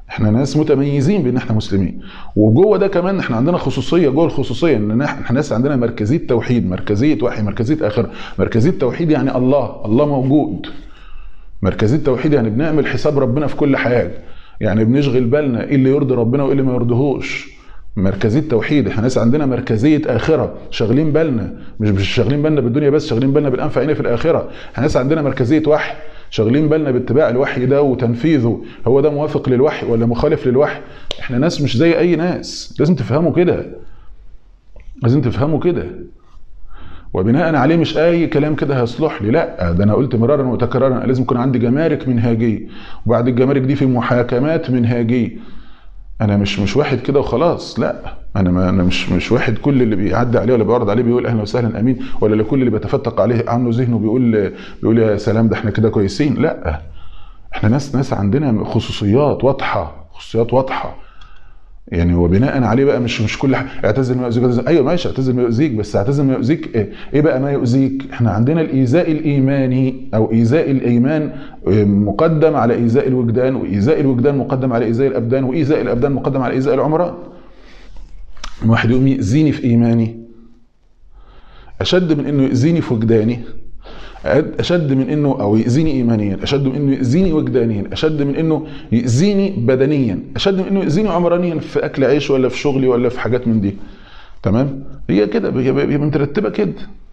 احنا ناس متميزين بان احنا مسلمين وجوه ده كمان احنا عندنا خصوصيه جوه الخصوصيه ان احنا ناس عندنا مركزيه توحيد مركزيه وحي مركزيه اخره مركزيه توحيد يعني الله الله موجود مركزيه توحيد يعني بنعمل حساب ربنا في كل حاجه يعني بنشغل بالنا ايه اللي يرضي ربنا وايه اللي ما يرضيهوش مركزيه توحيد احنا ناس عندنا مركزيه اخره شاغلين بالنا مش مش شاغلين بالنا بالدنيا بس شاغلين بالنا بالانفع في الاخره احنا ناس عندنا مركزيه وحي شاغلين بالنا باتباع الوحي ده وتنفيذه هو ده موافق للوحي ولا مخالف للوحي احنا ناس مش زي اي ناس لازم تفهموا كده لازم تفهموا كده وبناء عليه مش اي كلام كده هيصلح لي لا ده انا قلت مرارا وتكرارا لازم يكون عندي جمارك منهاجيه وبعد الجمارك دي في محاكمات منهاجيه انا مش مش واحد كده وخلاص لا انا ما انا مش مش واحد كل اللي بيعدي عليه ولا بيعرض عليه بيقول اهلا وسهلا امين ولا لكل اللي بيتفتق عليه عنه ذهنه بيقول بيقول يا سلام ده احنا كده كويسين لا احنا ناس ناس عندنا خصوصيات واضحه خصوصيات واضحه يعني وبناء عليه بقى مش مش كل حاجه اعتزل ما يؤذيك ايوه ماشي اعتزل ما يؤذيك بس اعتزل ما يؤذيك ايه, إيه بقى ما يؤذيك؟ احنا عندنا الايذاء الايماني او ايذاء الايمان مقدم على ايذاء الوجدان وايذاء الوجدان مقدم على ايذاء الابدان وايذاء الابدان مقدم على ايذاء العمران. واحد يقوم يأذيني في ايماني اشد من انه يأذيني في وجداني اشد من انه او ياذيني ايمانيا اشد من انه ياذيني وجدانيا اشد من انه ياذيني بدنيا اشد من انه ياذيني عمرانيا في اكل عيش ولا في شغلي ولا في حاجات من دي تمام هي كده هي مترتبه كده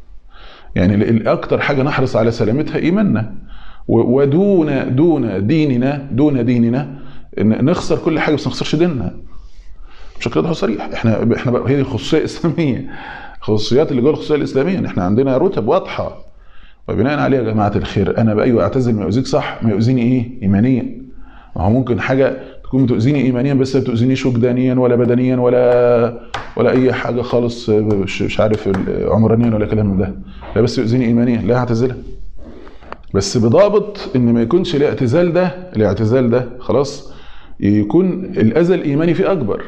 يعني اكتر حاجه نحرص على سلامتها ايماننا ودون دون ديننا دون ديننا نخسر كل حاجه بس ما نخسرش ديننا بشكل واضح وصريح احنا احنا هي دي الخصوصيه الاسلاميه الخصوصيات اللي جوه الخصوصيه الاسلاميه ان احنا عندنا رتب واضحه وبناء عليه يا جماعه الخير انا بقى ايوه اعتزل ما يؤذيك صح ما يؤذيني ايه؟ ايمانيا ما هو ممكن حاجه تكون بتؤذيني ايمانيا بس ما بتؤذينيش وجدانيا ولا بدنيا ولا ولا اي حاجه خالص مش عارف عمرانيا ولا كلام من ده لا بس يؤذيني ايمانيا لا هعتزلها بس بضابط ان ما يكونش الاعتزال ده الاعتزال ده خلاص يكون الاذى الايماني فيه اكبر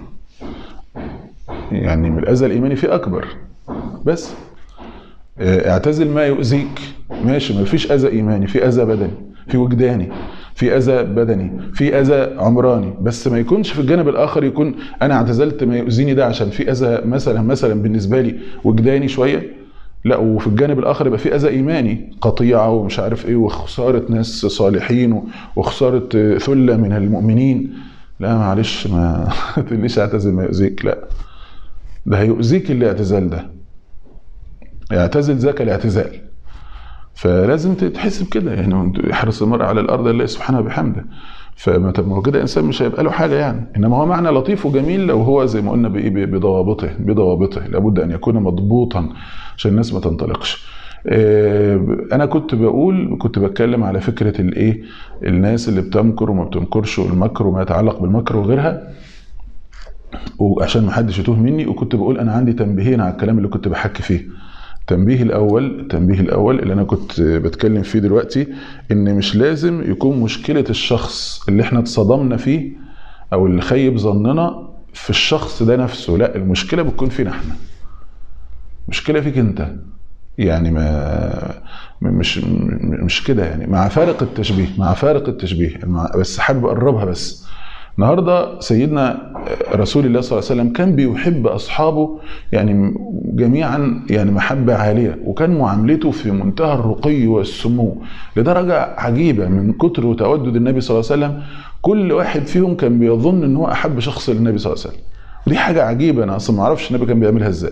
يعني من الاذى الايماني فيه اكبر بس اعتزل ما يؤذيك ماشي ما فيش اذى ايماني في اذى بدني في وجداني في اذى بدني في اذى عمراني بس ما يكونش في الجانب الاخر يكون انا اعتزلت ما يؤذيني ده عشان في اذى مثلا مثلا بالنسبه لي وجداني شويه لا وفي الجانب الاخر يبقى في اذى ايماني قطيعه ومش عارف ايه وخساره ناس صالحين وخساره ثله من المؤمنين لا معلش ما تقوليش اعتزل ما يؤذيك لا ده هيؤذيك الاعتزال ده اعتزل ذاك الاعتزال فلازم تحسب كده يعني يحرص المرء على الارض الله سبحانه وبحمده فما هو كده انسان مش هيبقى له حاجه يعني انما هو معنى لطيف وجميل لو هو زي ما قلنا بايه بضوابطه بضوابطه لابد ان يكون مضبوطا عشان الناس ما تنطلقش انا كنت بقول كنت بتكلم على فكره الايه الناس اللي بتمكر وما بتمكرش والمكر وما يتعلق بالمكر وغيرها وعشان ما حدش يتوه مني وكنت بقول انا عندي تنبيهين على الكلام اللي كنت بحكي فيه التنبيه الاول التنبيه الاول اللي انا كنت بتكلم فيه دلوقتي ان مش لازم يكون مشكله الشخص اللي احنا اتصدمنا فيه او اللي خيب ظننا في الشخص ده نفسه لا المشكله بتكون فينا احنا مشكله فيك انت يعني ما مش مش كده يعني مع فارق التشبيه مع فارق التشبيه بس حابب اقربها بس النهارده سيدنا رسول الله صلى الله عليه وسلم كان بيحب اصحابه يعني جميعا يعني محبه عاليه وكان معاملته في منتهى الرقي والسمو لدرجه عجيبه من كتر تودد النبي صلى الله عليه وسلم كل واحد فيهم كان بيظن ان هو احب شخص للنبي صلى الله عليه وسلم ودي حاجه عجيبه انا اصلا ما اعرفش النبي كان بيعملها ازاي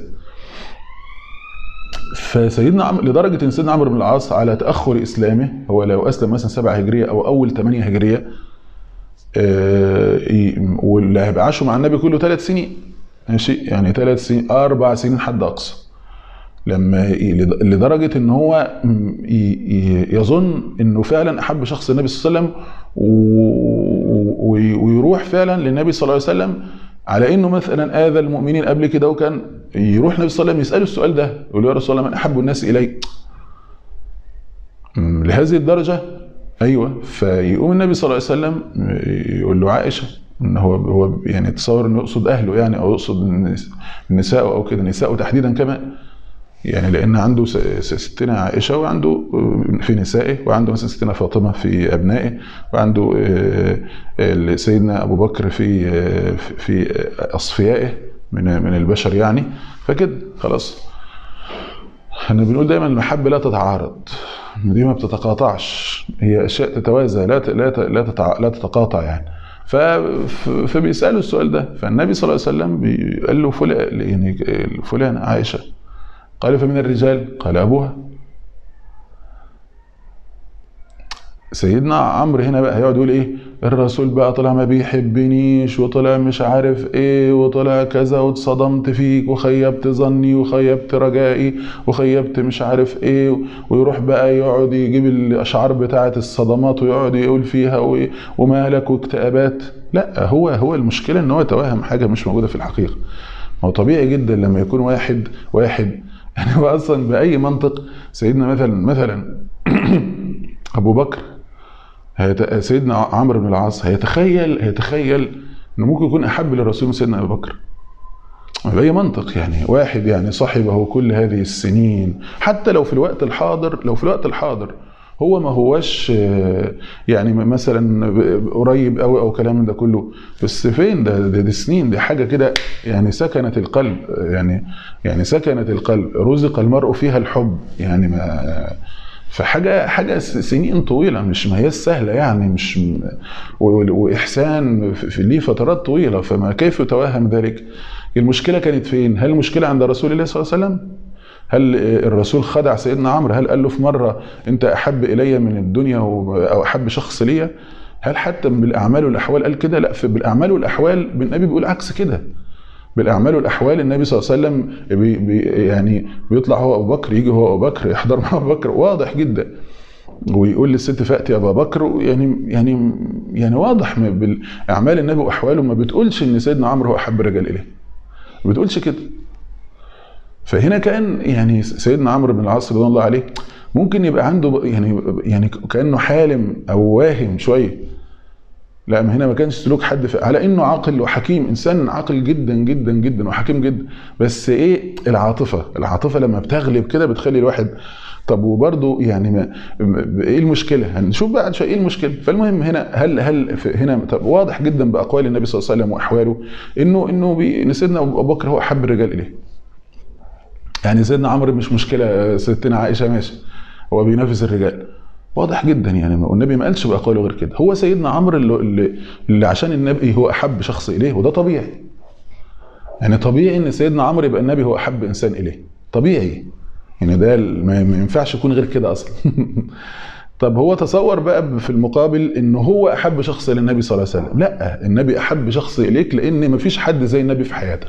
فسيدنا عمرو لدرجه ان سيدنا عمرو بن العاص على تاخر اسلامه هو لو اسلم مثلا 7 هجريه او اول 8 هجريه واللي هيبقى عاشوا مع النبي كله ثلاث سنين ماشي يعني ثلاث سنين اربع سنين حد اقصى لما لدرجه ان هو يظن انه فعلا احب شخص النبي صلى الله عليه وسلم ويروح فعلا للنبي صلى الله عليه وسلم على انه مثلا اذى المؤمنين قبل كده وكان يروح النبي صلى الله عليه وسلم يساله السؤال ده يقول له يا رسول الله من احب الناس الي لهذه الدرجه ايوه فيقوم النبي صلى الله عليه وسلم يقول له عائشه ان هو هو يعني تصور انه يقصد اهله يعني او يقصد النساء او كده نساء تحديدا كمان يعني لان عنده س- س- ستنا عائشه وعنده في نسائه وعنده مثلا ستنا فاطمه في ابنائه وعنده آه، آه، سيدنا ابو بكر في آه، في اصفيائه من من البشر يعني فكده خلاص احنا بنقول دايما المحبه لا تتعارض دي ما بتتقاطعش هي اشياء تتوازى لا ت- لا ت- لا تتع- لا تتقاطع يعني ف... ف- فبيسالوا السؤال ده فالنبي صلى الله عليه وسلم بي- قال له فلان يعني فلان عائشه قال فمن الرجال قال ابوها سيدنا عمرو هنا بقى هيقعد يقول ايه الرسول بقى طلع ما بيحبنيش وطلع مش عارف ايه وطلع كذا واتصدمت فيك وخيبت ظني وخيبت رجائي وخيبت مش عارف ايه ويروح بقى يقعد يجيب الاشعار بتاعه الصدمات ويقعد يقول فيها و- ومالك واكتئابات لا هو هو المشكله ان هو توهم حاجه مش موجوده في الحقيقه ما هو طبيعي جدا لما يكون واحد واحد يعني هو اصلا باي منطق سيدنا مثلا مثلا ابو بكر هيت... سيدنا عمرو بن العاص هيتخيل هيتخيل انه ممكن يكون احب للرسول من سيدنا ابي بكر بأي منطق يعني واحد يعني صاحبه كل هذه السنين حتى لو في الوقت الحاضر لو في الوقت الحاضر هو ما هوش آه، يعني مثلا ب- قريب قوي او كلام من ده كله بس فين ده ده, ده سنين دي حاجه كده يعني سكنت القلب يعني يعني سكنت القلب رزق المرء فيها الحب يعني ما فحاجه حاجه س- سنين طويله مش ما هي سهله يعني مش م- و- واحسان في في- ليه فترات طويله فما كيف يتوهم ذلك؟ المشكله كانت فين؟ هل المشكله عند رسول الله صلى الله عليه وسلم؟ هل الرسول خدع سيدنا عمرو؟ هل قال له في مره انت احب الي من الدنيا و- او احب شخص ليا؟ هل حتى بالاعمال والاحوال قال كده؟ لا في بالاعمال والاحوال النبي بيقول عكس كده. بالاعمال والاحوال النبي صلى الله عليه وسلم بي بي يعني بيطلع هو ابو بكر يجي هو ابو بكر يحضر مع ابو بكر واضح جدا ويقول للست فاتي ابا بكر يعني يعني يعني واضح من- بالاعمال النبي واحواله ما بتقولش ان سيدنا عمرو هو احب الرجال اليه ما بتقولش كده فهنا كان يعني سيدنا عمرو بن العاص رضي الله عليه ممكن يبقى عنده يعني يعني كانه حالم او واهم شويه لا ما هنا ما كانش سلوك حد في على انه عاقل وحكيم انسان عاقل جدا جدا جدا وحكيم جدا بس ايه العاطفه العاطفه لما بتغلب كده بتخلي الواحد طب وبرضه يعني ما م- ايه المشكله هنشوف بقى شويه ايه المشكله فالمهم هنا هل هل في- هنا طب واضح جدا باقوال النبي صلى الله عليه وسلم واحواله انه انه بي- ان سيدنا ابو بكر هو احب الرجال اليه يعني سيدنا عمرو مش مشكله ستنا عائشه ماشي هو بينافس الرجال واضح جدا يعني والنبي ما قالش باقواله غير كده هو سيدنا عمرو اللي, اللي, اللي عشان النبي هو احب شخص اليه وده طبيعي يعني طبيعي ان سيدنا عمرو يبقى النبي هو احب انسان اليه طبيعي يعني ده ما ما ينفعش يكون غير كده اصلا طب هو تصور بقى في المقابل ان هو احب شخص للنبي صلى الله عليه وسلم لا النبي احب شخص اليك لان ما فيش حد زي النبي في حياتك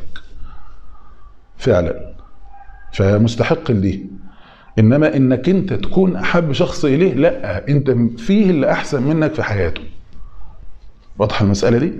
فعلا فمستحق لدي انما انك انت تكون احب شخص اليه لا انت فيه اللي احسن منك في حياته واضحه المساله دي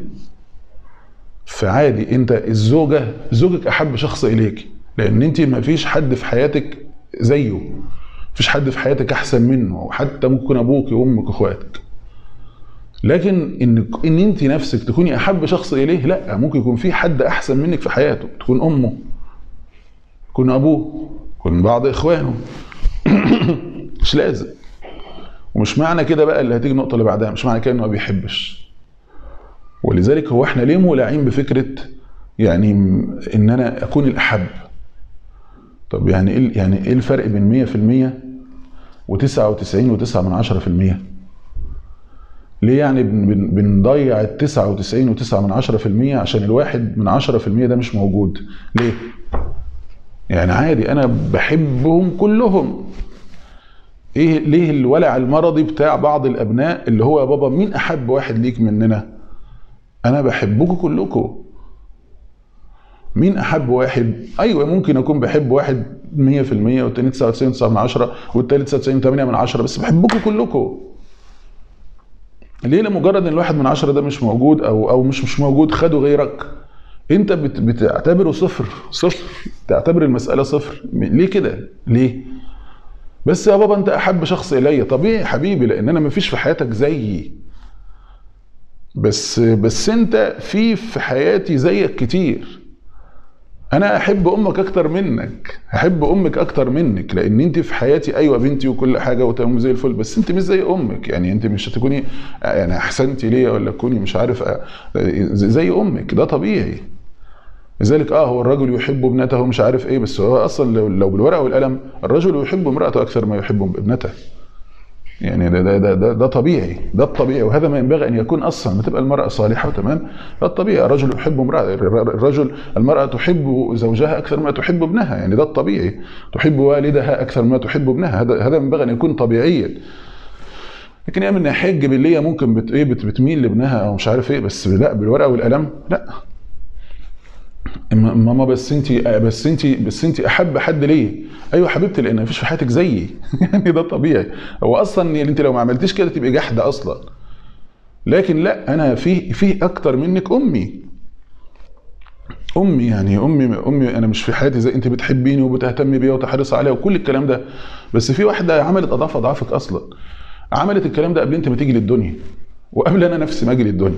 فعادي انت الزوجه زوجك احب شخص اليك لان انت ما فيش حد في حياتك زيه مفيش حد في حياتك احسن منه وحتى ممكن ابوك وامك واخواتك لكن ان ان انت نفسك تكوني احب شخص اليه لا ممكن يكون في حد احسن منك في حياته تكون امه يكون ابوه يكون بعض اخوانه مش لازم ومش معنى كده بقى اللي هتيجي النقطه اللي بعدها مش معنى كده انه ما بيحبش ولذلك هو احنا ليه مولعين بفكره يعني ان انا اكون الاحب طب يعني ايه يعني ايه الفرق بين 100% و99 و9 من 10% ليه يعني بن- بن- بنضيع ال 99 و9 من 10% عشان الواحد من 10% ده مش موجود ليه يعني عادي انا بحبهم كلهم ايه ليه الولع المرضي بتاع بعض الابناء اللي هو يا بابا مين احب واحد ليك مننا انا بحبكم كلكم مين احب واحد ايوه ممكن اكون بحب واحد 100% والتاني 99 9 من 10 والتالت 99 8 من 10 بس بحبكم كلكم ليه لمجرد ان الواحد من عشرة ده مش موجود او او مش مش موجود خده غيرك انت بت بتعتبره صفر صفر تعتبر المسألة صفر ليه كده ليه بس يا بابا انت احب شخص الي طبيعي يا حبيبي لان انا مفيش في حياتك زيي بس بس انت في في حياتي زيك كتير انا احب امك اكتر منك احب امك اكتر منك لان انت في حياتي ايوه بنتي وكل حاجه وتمام زي الفل بس انت مش زي امك يعني انت مش هتكوني يعني احسنتي ليا ولا تكوني مش عارف أ- زي امك ده طبيعي لذلك اه هو الرجل يحب ابنته مش عارف ايه بس هو اصلا لو, لو بالورقه والقلم الرجل يحب امراته اكثر ما يحب ابنته يعني ده ده ده ده, ده طبيعي ده الطبيعي وهذا ما ينبغي ان يكون اصلا ما تبقى المراه صالحه تمام ده الطبيعي الرجل يحب امراه الرجل المراه تحب زوجها اكثر ما تحب ابنها يعني ده الطبيعي تحب والدها اكثر ما تحب ابنها هذا هذا ينبغي ان يكون طبيعيا لكن هي من ناحيه الجبليه ممكن بت ايه بت بتميل لابنها او مش عارف ايه بس لا بالورقه والقلم لا م- ماما بس انت بس انت بس انت احب حد ليه ايوه حبيبتي لان مفيش في حياتك زيي يعني ده طبيعي هو اصلا انت لو ما عملتيش كده تبقي جحده اصلا لكن لا انا في في اكتر منك امي امي يعني امي امي انا مش في حياتي زي انت بتحبيني وبتهتمي بيا وتحرص عليا وكل الكلام ده بس في واحده عملت اضعاف اضعافك اصلا عملت الكلام ده قبل انت ما تيجي للدنيا وقبل انا نفسي ما اجي للدنيا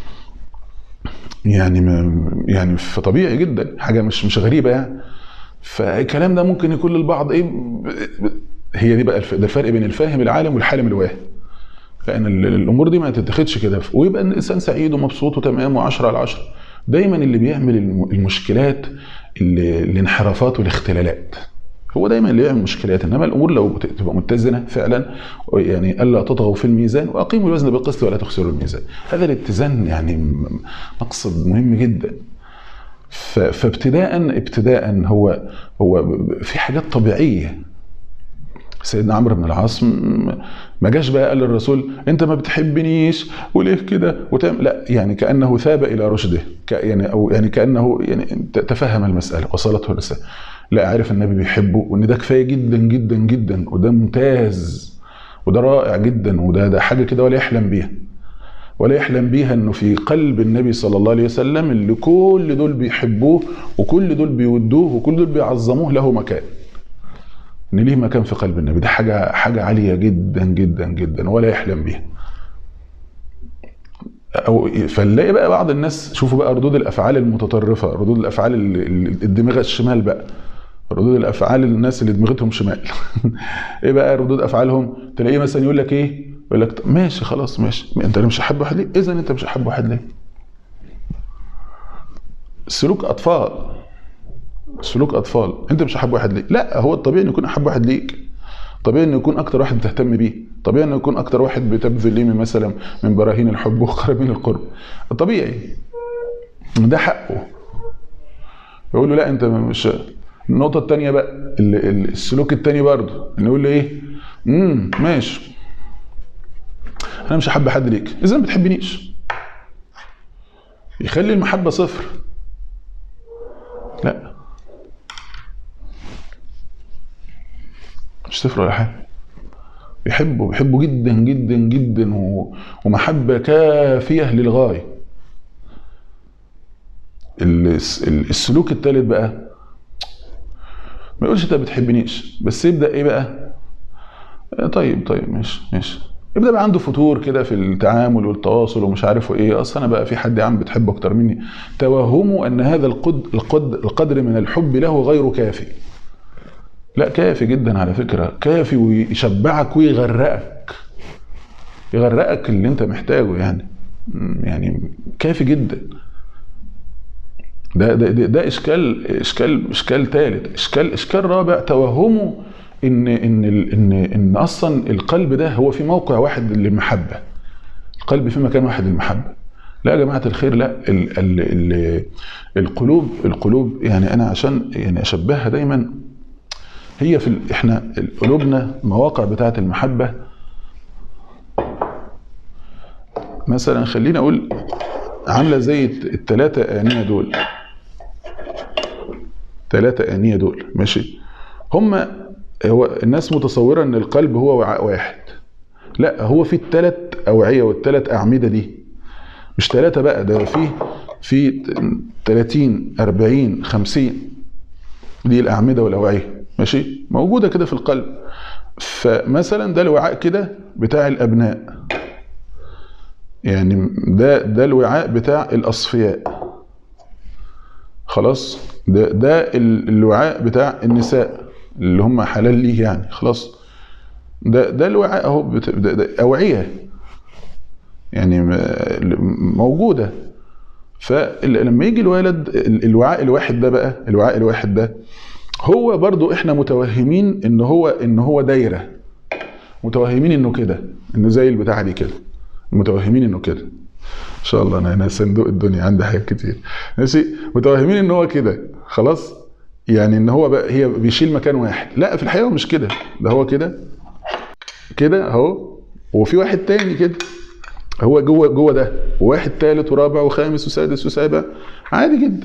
يعني ما يعني فطبيعي جدا حاجه مش مش غريبه يعني فالكلام ده ممكن يكون للبعض ايه ب- ب- هي دي بقى الف- ده الفرق بين الفاهم العالم والحالم الواهم لان ال- الامور دي ما تتاخدش كده ويبقى الانسان سعيد ومبسوط وتمام و10 على 10 دايما اللي بيعمل الم- المشكلات اللي- الانحرافات والاختلالات هو دايما اللي يعمل مشكلات انما الامور لو بت- تبقى متزنه فعلا يعني الا تطغوا في الميزان واقيموا الوزن بالقسط ولا تخسروا الميزان هذا الاتزان يعني م- مقصد مهم جدا ف- فابتداء ابتداء هو هو ب- في حاجات طبيعيه سيدنا عمرو بن العاص م- ما جاش بقى قال للرسول انت ما بتحبنيش وليه كده وتعمل لا يعني كانه ثاب الى رشده ك- يعني او يعني كانه يعني ت- تفهم المساله وصلته الرساله لا عارف النبي بيحبه وان ده كفايه جدا جدا جدا وده ممتاز وده رائع جدا وده ده حاجه كده ولا يحلم بيها ولا يحلم بيها انه في قلب النبي صلى الله عليه وسلم اللي كل دول بيحبوه وكل دول بيودوه وكل دول بيعظموه له مكان ان ليه مكان في قلب النبي ده حاجه حاجه عاليه جدا جدا جدا ولا يحلم بيها او فنلاقي بقى بعض الناس شوفوا بقى ردود الافعال المتطرفه ردود الافعال ال- ال- الدماغ الشمال بقى ردود الافعال الناس اللي دماغتهم شمال ايه بقى ردود افعالهم تلاقيه مثلا يقول لك ايه يقول لك طب ماشي خلاص ماشي انت مش حابب واحد ليه اذا انت مش حابب واحد ليه سلوك اطفال سلوك اطفال انت مش حابب واحد ليه لا هو الطبيعي انه يكون احب واحد ليك طبيعي انه يكون اكتر واحد بتهتم بيه طبيعي انه يكون اكتر واحد بتبذل ليه من مثلا من براهين الحب وقرب من القرب طبيعي ده حقه يقول له لا انت مش النقطة التانية بقى ال- ال- السلوك التاني برضه انه يقول له ايه؟ امم ماشي انا مش هحب حد ليك اذا ما بتحبنيش يخلي المحبة صفر لا مش صفر ولا حاجة بيحبه بيحبه جدا جدا جدا و- ومحبة كافية للغاية الس- ال- السلوك الثالث بقى ما يقولش انت ما بتحبنيش بس يبدا ايه بقى آه، طيب طيب ماشي ماشي يبدا بقى عنده فتور كده في التعامل والتواصل ومش عارف ايه اصل انا بقى في حد يا عم بتحبه اكتر مني توهمه ان هذا القد القد القدر من الحب له غير كافي لا كافي جدا على فكره كافي ويشبعك ويغرقك يغرقك اللي انت محتاجه يعني م، يعني كافي جدا ده ده ده, ده اشكال اشكال اشكال ثالث اشكال اشكال رابع توهمه ان ان ال- ان ان اصلا القلب ده هو في موقع واحد للمحبه القلب في مكان واحد للمحبه لا يا جماعه الخير لا ال ال ال القلوب القلوب يعني انا عشان يعني اشبهها دايما هي في ال- احنا قلوبنا مواقع بتاعه المحبه مثلا خلينا اقول عامله زي الثلاثه انيه دول ثلاثة آنية دول ماشي هما هو الناس متصورة ان القلب هو وعاء واحد لا هو في الثلاث أوعية والثلاث أعمدة دي مش ثلاثة بقى ده في في 30 40 50 دي الأعمدة والأوعية ماشي موجودة كده في القلب فمثلا ده الوعاء كده بتاع الأبناء يعني ده ده الوعاء بتاع الأصفياء خلاص ده ده ال- الوعاء بتاع النساء اللي هم حلال ليه يعني خلاص ده ده الوعاء اهو بت- ده ده اوعيه يعني م- موجوده فلما يجي الولد ال- الوعاء الواحد ده بقى الوعاء الواحد ده هو برضو احنا متوهمين ان هو ان هو دايره متوهمين انه كده انه زي البتاعه دي كده متوهمين انه كده ان شاء الله انا انا صندوق الدنيا عندي حاجات كتير ماشي متوهمين ان هو كده خلاص يعني ان هو بقى هي بيشيل مكان واحد لا في الحقيقه هو مش كده ده هو كده كده اهو وفي واحد تاني كده هو جوه جوه ده وواحد تالت ورابع وخامس وسادس وسابع عادي جدا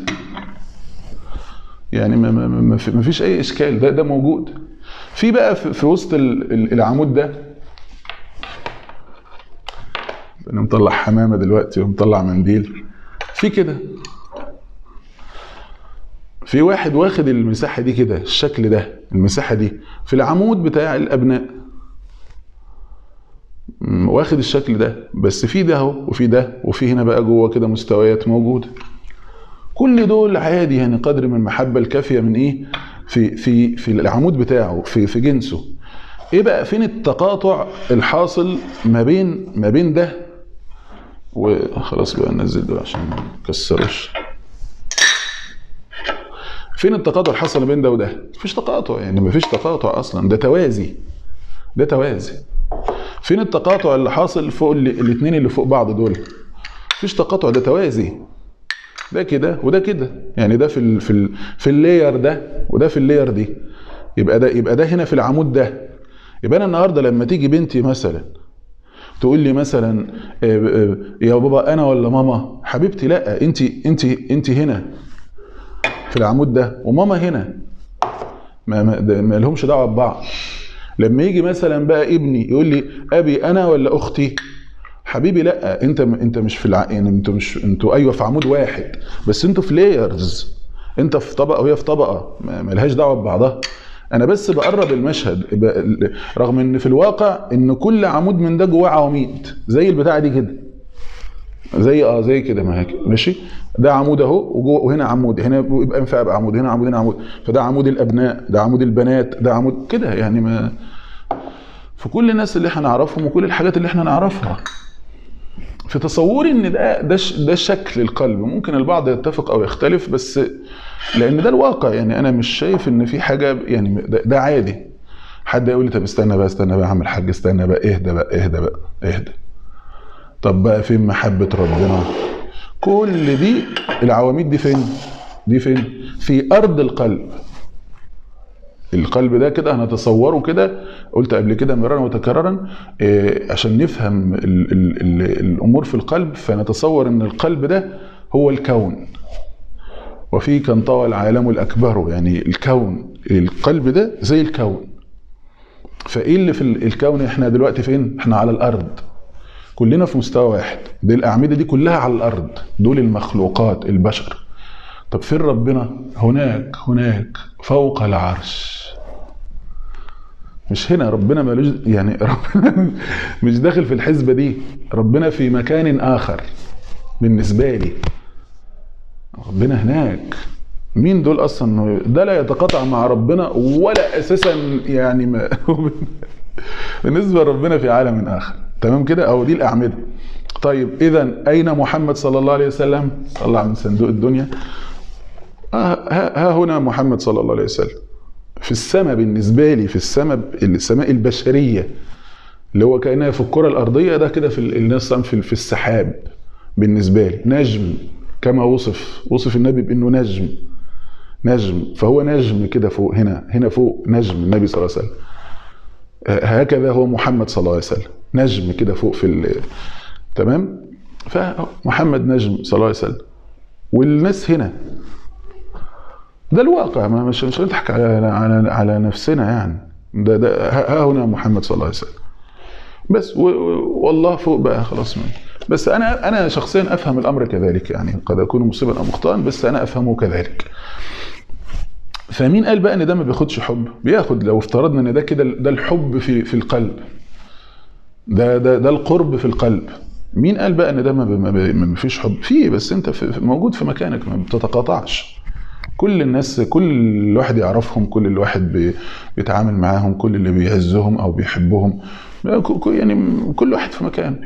يعني ما, ما, ما, في- ما فيش اي اشكال ده ده موجود في بقى في, في وسط ال- ال- العمود ده انا مطلع حمامه دلوقتي ومطلع منديل في كده في واحد واخد المساحه دي كده الشكل ده المساحه دي في العمود بتاع الابناء م، واخد الشكل ده بس في ده اهو وفي ده وفي هنا بقى جوه كده مستويات موجوده كل دول عادي يعني قدر من المحبه الكافيه من ايه في في في العمود بتاعه في في جنسه ايه بقى فين التقاطع الحاصل ما بين ما بين ده وخلاص بقى ننزل دول عشان ما نكسروش فين التقاطع الحاصل ما بين ده وده مفيش تقاطع يعني مفيش تقاطع اصلا ده توازي ده توازي فين التقاطع اللي حاصل فوق الاثنين اللي فوق بعض دول مفيش تقاطع ده توازي ده كده وده كده يعني ده في ال في ال في اللاير ده وده في اللاير دي يبقى ده يبقى ده هنا في العمود ده يبقى انا النهارده لما تيجي بنتي مثلا تقول لي مثلا آه، آه، يا بابا انا ولا ماما حبيبتي لا انت انت انت هنا في العمود ده وماما هنا ما ما, ده ما لهمش دعوه ببعض لما يجي مثلا بقى ابني يقول لي ابي انا ولا اختي حبيبي لا انت انت مش في الع... يعني انتوا مش انتوا ايوه في عمود واحد بس انتوا في لايرز انت في طبقه وهي في طبقه ما ما لهاش دعوه ببعضها انا بس بقرب المشهد ب- رغم ان في الواقع ان كل عمود من ده جواه عواميد زي البتاعه دي كده زي اه زي كده ما هيك ماشي ده عمود اهو وجوه وهنا عمود هنا يبقى ينفع يبقى عمود هنا عمود هنا عمود فده عمود الابناء ده عمود البنات ده عمود كده يعني ما في كل الناس اللي احنا نعرفهم وكل الحاجات اللي احنا نعرفها في تصوري ان ده ده ش- ده شكل القلب ممكن البعض يتفق او يختلف بس لان ده الواقع يعني انا مش شايف ان في حاجه يعني ده, ده عادي حد يقول لي طب استنى بقى استنى بقى يا عم الحاج استنى بقى اهدى بقى اهدى بقى اهدى طب بقى فين محبه ربنا كل دي العواميد دي فين دي فين في ارض القلب القلب ده كده هنتصوره كده قلت قبل كده مرارا وتكرارا إيه، عشان نفهم ال ال ال الامور في القلب فنتصور ان القلب ده هو الكون وفيه كان طوى العالم الاكبر يعني الكون القلب ده زي الكون فايه اللي في ال- الكون احنا دلوقتي فين احنا على الارض كلنا في مستوى واحد دي الاعمده دي كلها على الارض دول المخلوقات البشر طب فين ربنا هناك هناك فوق العرش مش هنا ربنا ملوش يعني ربنا مش داخل في الحسبة دي ربنا في مكان آخر بالنسبة لي ربنا هناك مين دول اصلا ده لا يتقاطع مع ربنا ولا اساسا يعني ما بالنسبه لربنا في عالم اخر تمام كده او دي الاعمده طيب اذا اين محمد صلى الله عليه وسلم طلع من صندوق الدنيا ها, ها هنا محمد صلى الله عليه وسلم في السماء بالنسبه لي في السماء السماء البشريه اللي هو كانها في الكره الارضيه ده كده في الناس في في السحاب بالنسبه لي نجم كما وصف وصف النبي بانه نجم نجم فهو نجم كده فوق هنا هنا فوق نجم النبي صلى الله عليه وسلم هكذا هو محمد صلى الله عليه وسلم نجم كده فوق في ال... تمام فمحمد نجم صلى الله عليه وسلم والناس هنا ده الواقع ما مش مش نضحك على على على نفسنا يعني ده ده ها هنا محمد صلى الله عليه وسلم بس و... والله فوق بقى خلاص من. بس انا انا شخصيا افهم الامر كذلك يعني قد اكون مصيبا او مخطئا بس انا افهمه كذلك فمين قال بقى ان ده ما بياخدش حب بياخد لو افترضنا ان ده كده ده الحب في في القلب ده ده ده القرب في القلب مين قال بقى ان ده ما, ما, ما فيش حب فيه بس انت في موجود في مكانك ما بتتقاطعش كل الناس كل الواحد يعرفهم كل الواحد بي- بيتعامل معاهم كل اللي بيعزهم او بيحبهم ك- ك- يعني كل واحد في مكان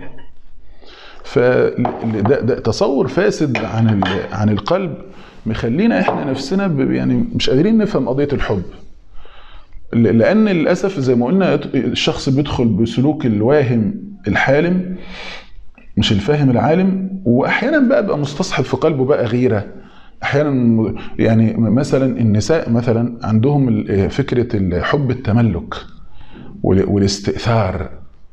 فده ده تصور فاسد عن ال- عن القلب مخلينا احنا نفسنا ب- يعني مش قادرين نفهم قضيه الحب ل- لان للاسف زي ما قلنا يت- الشخص بيدخل بسلوك الواهم الحالم مش الفاهم العالم واحيانا بقى بقى مستصحب في قلبه بقى غيره احيانا م- يعني مثلا النساء مثلا عندهم ال- فكره ال- حب التملك وال- والاستئثار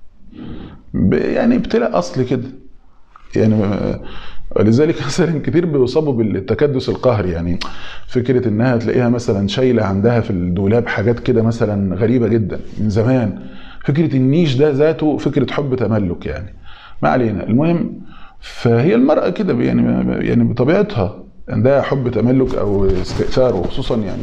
ب- يعني ابتلاء اصلي كده يعني م- ولذلك مثلا كتير بيصابوا بالتكدس القهري يعني فكره انها تلاقيها مثلا شايله عندها في الدولاب حاجات كده مثلا غريبه جدا من زمان فكره النيش ده ذاته فكره حب تملك يعني ما علينا المهم فهي المراه كده يعني يعني بطبيعتها عندها حب تملك او استئثار وخصوصا يعني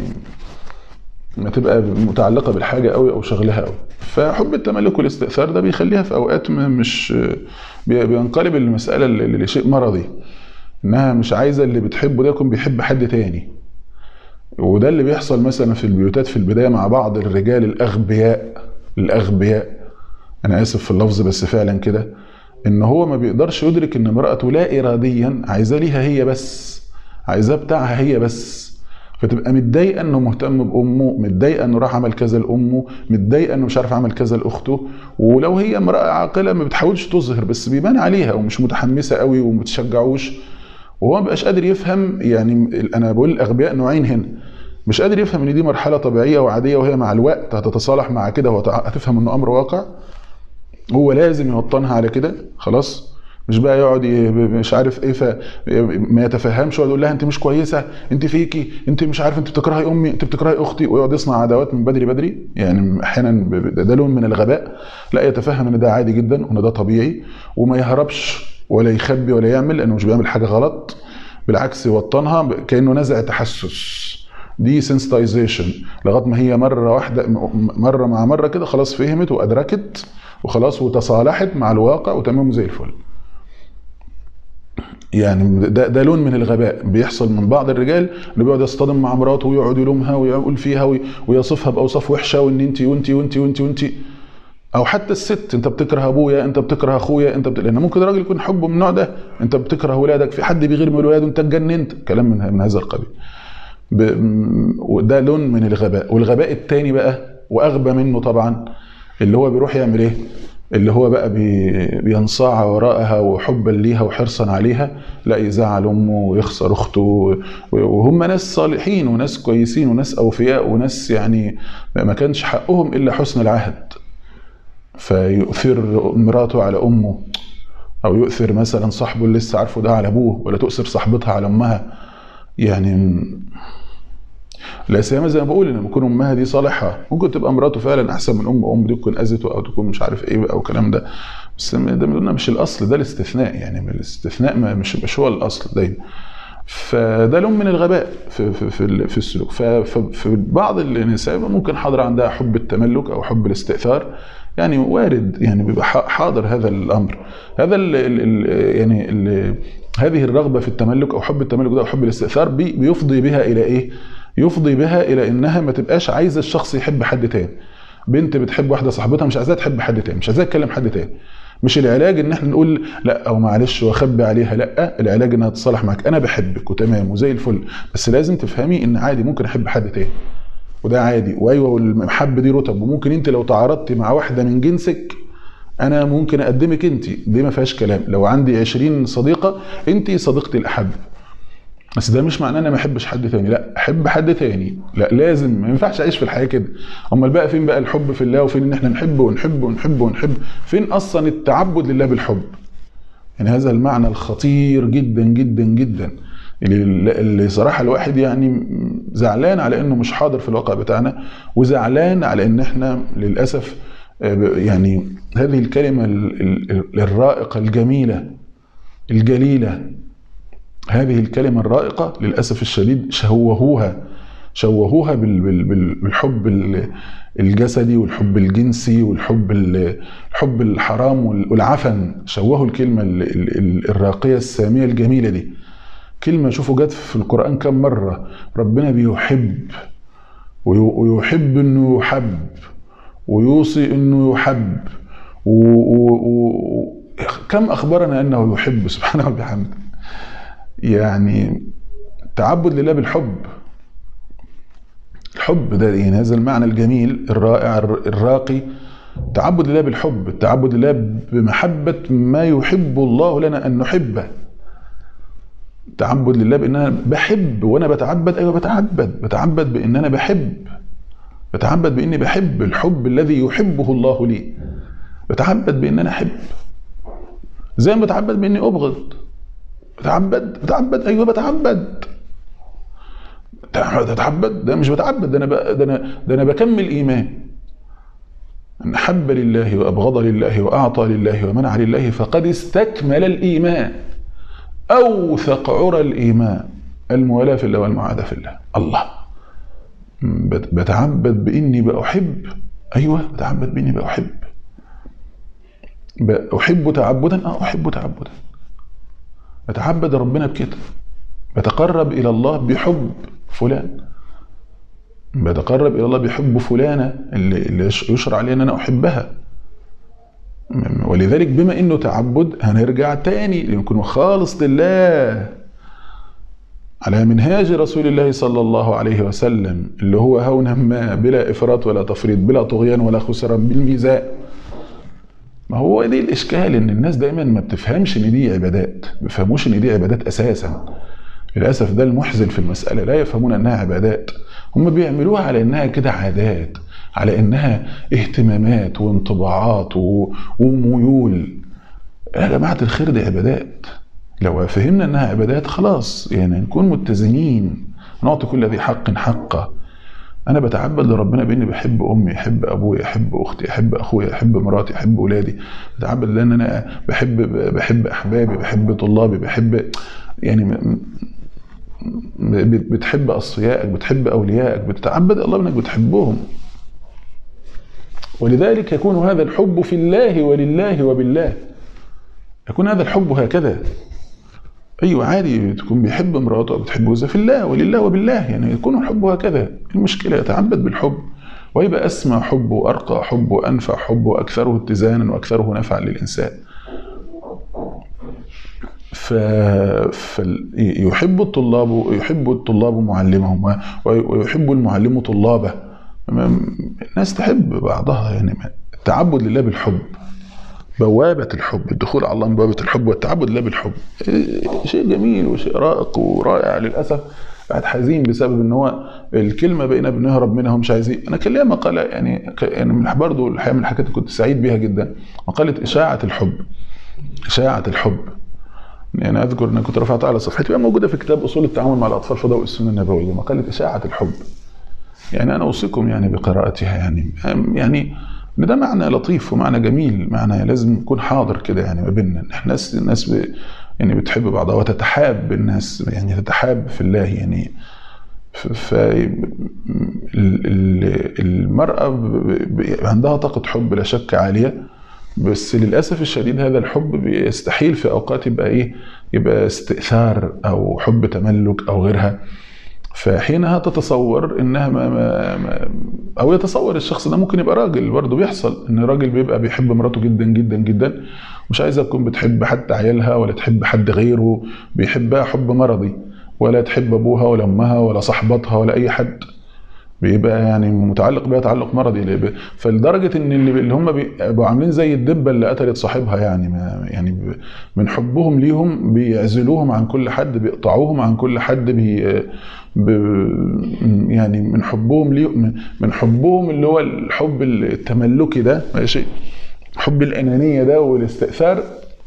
ما تبقى متعلقه بالحاجه قوي او شغلها قوي فحب التملك والاستئثار ده بيخليها في اوقات ما- مش بي- بينقلب المساله ل- لشيء مرضي انها مش عايزه اللي بتحبه ده يكون بيحب حد تاني وده اللي بيحصل مثلا في البيوتات في البدايه مع بعض الرجال الاغبياء الاغبياء انا اسف في اللفظ بس فعلا كده ان هو ما بيقدرش يدرك ان امراته لا اراديا عايزاه ليها هي بس عايزاه بتاعها هي بس فتبقى متضايقه انه مهتم بامه متضايقه انه راح عمل كذا لامه متضايقه انه مش عارف عمل كذا لاخته ولو هي امراه عاقله ما بتحاولش تظهر بس بيبان عليها ومش متحمسه قوي وما بتشجعوش وهو ما بقاش قادر يفهم يعني انا بقول الاغبياء نوعين هنا مش قادر يفهم ان دي مرحله طبيعيه وعاديه وهي مع الوقت هتتصالح مع كده وهتفهم انه امر واقع هو لازم يوطنها على كده خلاص مش بقى يقعد ي- مش عارف ايه ف ما يتفهمش ويقعد يقول لها انت مش كويسه انت فيكي انت مش عارف انت بتكرهي امي انت بتكرهي اختي ويقعد يصنع عداوات من بدري بدري يعني احيانا ب- ب- ده لون من الغباء لا يتفهم ان ده عادي جدا وان ده طبيعي وما يهربش ولا يخبي ولا يعمل لانه مش بيعمل حاجه غلط بالعكس يوطنها ب- كانه نزع تحسس دي سنسيتايزيشن لغايه ما هي مره واحده م- مره مع مره كده خلاص فهمت وادركت وخلاص وتصالحت مع الواقع وتمام زي الفل يعني ده ده لون من الغباء بيحصل من بعض الرجال انه بيقعد يصطدم مع مراته ويقعد يلومها ويقول فيها وي- ويصفها باوصاف وحشه وان انت وانت وانت وانت وانت او حتى الست انت بتكره ابويا انت بتكره اخويا انت بت... لان ممكن راجل يكون حبه من النوع ده انت بتكره ولادك في حد بيغير من ولاده انت اتجننت كلام من من هذا القبيل ب... م- وده لون من الغباء والغباء التاني بقى واغبى منه طبعا اللي هو بيروح يعمل ايه اللي هو بقى بي... بينصاع وراءها وحبا ليها وحرصا عليها لا يزعل امه ويخسر اخته و- وهم ناس صالحين وناس كويسين وناس اوفياء وناس يعني ما كانش حقهم الا حسن العهد فيؤثر مراته على امه او يؤثر مثلا صاحبه اللي لسه عارفه ده على ابوه ولا تؤثر صاحبتها على امها يعني لا سيما زي ما بقول ان بيكون امها دي صالحه ممكن تبقى مراته فعلا احسن من ام ام دي تكون اذته او تكون مش عارف ايه او الكلام ده بس ده قلنا مش الاصل ده الاستثناء يعني من الاستثناء ما مش مش هو الاصل دايما فده لون من الغباء في في في, ال- في السلوك ف- ف- في بعض النساء ممكن حاضر عندها حب التملك او حب الاستئثار يعني وارد يعني بيبقى ح- حاضر هذا الامر هذا ال ال ال يعني ال هذه الرغبه في التملك او حب التملك ده او حب الاستئثار بي بيفضي بها الى ايه؟ يفضي بها الى انها ما تبقاش عايزه الشخص يحب حد تاني بنت بتحب واحده صاحبتها مش عايزاها تحب حد تاني مش عايزاها تكلم حد تاني مش العلاج ان احنا نقول لا او معلش واخبي عليها لا العلاج انها تتصالح معاك انا بحبك وتمام وزي الفل بس لازم تفهمي ان عادي ممكن احب حد تاني وده عادي وايوه والمحبه دي رتب وممكن انت لو تعارضتي مع واحده من جنسك انا ممكن اقدمك انت دي ما فيهاش كلام لو عندي 20 صديقه انت صديقتي الاحب بس ده مش معناه ان انا ما احبش حد تاني لا احب حد تاني لا لازم ما ينفعش اعيش في الحياه كده امال بقى فين بقى الحب في الله وفين ان احنا نحب ونحب ونحب ونحب فين اصلا التعبد لله بالحب يعني هذا المعنى الخطير جدا جدا جدا اللي اللي صراحه الواحد يعني زعلان على انه مش حاضر في الواقع بتاعنا وزعلان على ان احنا للاسف آه، يعني هذه الكلمه ال- ال- الرائقه الجميله الجليله هذه الكلمة الرائقة للأسف الشديد شوهوها شوهوها بال- بال- بال- بالحب ال- الجسدي والحب الجنسي والحب ال- الحب الحرام وال- والعفن شوهوا الكلمة ال- ال- ال- الراقية السامية الجميلة دي كلمة شوفوا جت في القرآن كم مرة ربنا بيحب وي- ويحب انه يحب ويوصي انه يحب و... و... و... كم اخبرنا انه يحب سبحانه وبحمده يعني تعبد لله بالحب الحب ده يعني هذا المعنى الجميل الرائع الراقي تعبد لله بالحب التعبد لله بمحبة ما يحب الله لنا أن نحبه تعبد لله بان انا بحب وانا بتعبد ايوه بتعبد بتعبد بان انا بحب بتعبد باني بحب الحب الذي يحبه الله لي بتعبد بان انا احب زي ما بتعبد باني ابغض بتعبد بتعبد ايوه بتعبد تتعبد ده مش بتعبد ده انا ب- ده انا ده انا بكمل ايمان ان حب لله وابغض لله واعطى لله ومنع لله فقد استكمل الايمان أوثق عرى الإيمان الموالاة في الله والمعاداة في الله الله بت- بتعبد بإني بأحب أيوة بتعبد بإني بأحب بأحب تعبدا أه أحب تعبدا بتعبد ربنا بكده بتقرب إلى الله بحب فلان بتقرب إلى الله بحب فلانة اللي اللي يش- يشرع لي أن أنا أحبها ولذلك بما انه تعبد هنرجع تاني لنكون خالص لله على منهاج رسول الله صلى الله عليه وسلم اللي هو هونا ما بلا افراط ولا تفريط بلا طغيان ولا خسران بالميزان ما هو دي الاشكال ان الناس دايما ما بتفهمش ان دي عبادات ما بيفهموش ان دي عبادات اساسا للاسف ده المحزن في المساله لا يفهمون انها عبادات هم بيعملوها على انها كده عادات على انها اهتمامات وانطباعات و- وميول يا جماعه الخير دي عبادات لو فهمنا انها عبادات خلاص يعني نكون متزنين نعطي كل ذي حق حقه انا بتعبد لربنا باني بحب امي احب ابويا احب اختي احب اخويا احب مراتي احب اولادي بتعبد لان انا بحب بحب احبابي بحب طلابي بحب يعني م- م- بتحب اصفيائك بتحب اوليائك بتتعبد الله انك بتحبهم ولذلك يكون هذا الحب في الله ولله وبالله يكون هذا الحب هكذا ايوه عادي تكون بيحب مراته او بتحب جوزها في الله ولله وبالله يعني يكون الحب هكذا المشكله يتعبد بالحب ويبقى اسمى حب وارقى حب وانفع حب واكثره اتزانا واكثره نفعا للانسان ف... فيحب الطلاب يحب الطلاب معلمهم و- ويحب المعلم طلابه الناس تحب بعضها يعني التعبد لله بالحب بوابة الحب الدخول على الله من بوابة الحب والتعبد لله بالحب إيه، شيء جميل وشيء رائق ورائع للأسف قاعد حزين بسبب ان هو الكلمه بقينا بنهرب منها ومش عايزين انا كان ليا مقاله يعني ك- يعني من برضه الحقيقه من الحاجات اللي كنت سعيد بيها جدا مقاله اشاعه الحب اشاعه الحب يعني اذكر ان كنت رفعتها على صفحتي وهي موجوده في كتاب اصول التعامل مع الاطفال في ضوء السنه النبويه مقاله اشاعه الحب يعني انا اوصيكم يعني بقراءتها يعني يعني ان ده معنى لطيف ومعنى جميل معنى لازم يكون حاضر كده يعني ما بيننا إن احنا ناس الناس ب يعني بتحب بعضها وتتحاب الناس يعني تتحاب في الله يعني ف ف- ال- ال- المرأة ب- ب- عندها طاقة حب لا شك عالية بس للأسف الشديد هذا الحب بيستحيل في أوقات يبقى إيه يبقى استئثار أو حب تملك أو غيرها فحينها تتصور انها ما ما ما او يتصور الشخص ده ممكن يبقى راجل برضه بيحصل ان راجل بيبقى بيحب مراته جدا جدا جدا مش عايزه تكون بتحب حتى عيالها ولا تحب حد غيره بيحبها حب مرضي ولا تحب ابوها ولا امها ولا صاحبتها ولا اي حد بيبقى يعني متعلق بيها تعلق مرضي اللي- فلدرجه ان اللي اللي هم بيبقوا عاملين زي الدبه اللي قتلت صاحبها يعني ما يعني ب- من حبهم ليهم بيعزلوهم عن كل حد بيقطعوهم عن كل حد بي ب يعني من حبهم ليهم من حبهم اللي هو الحب التملكي ده ماشي حب الانانيه ده والاستئثار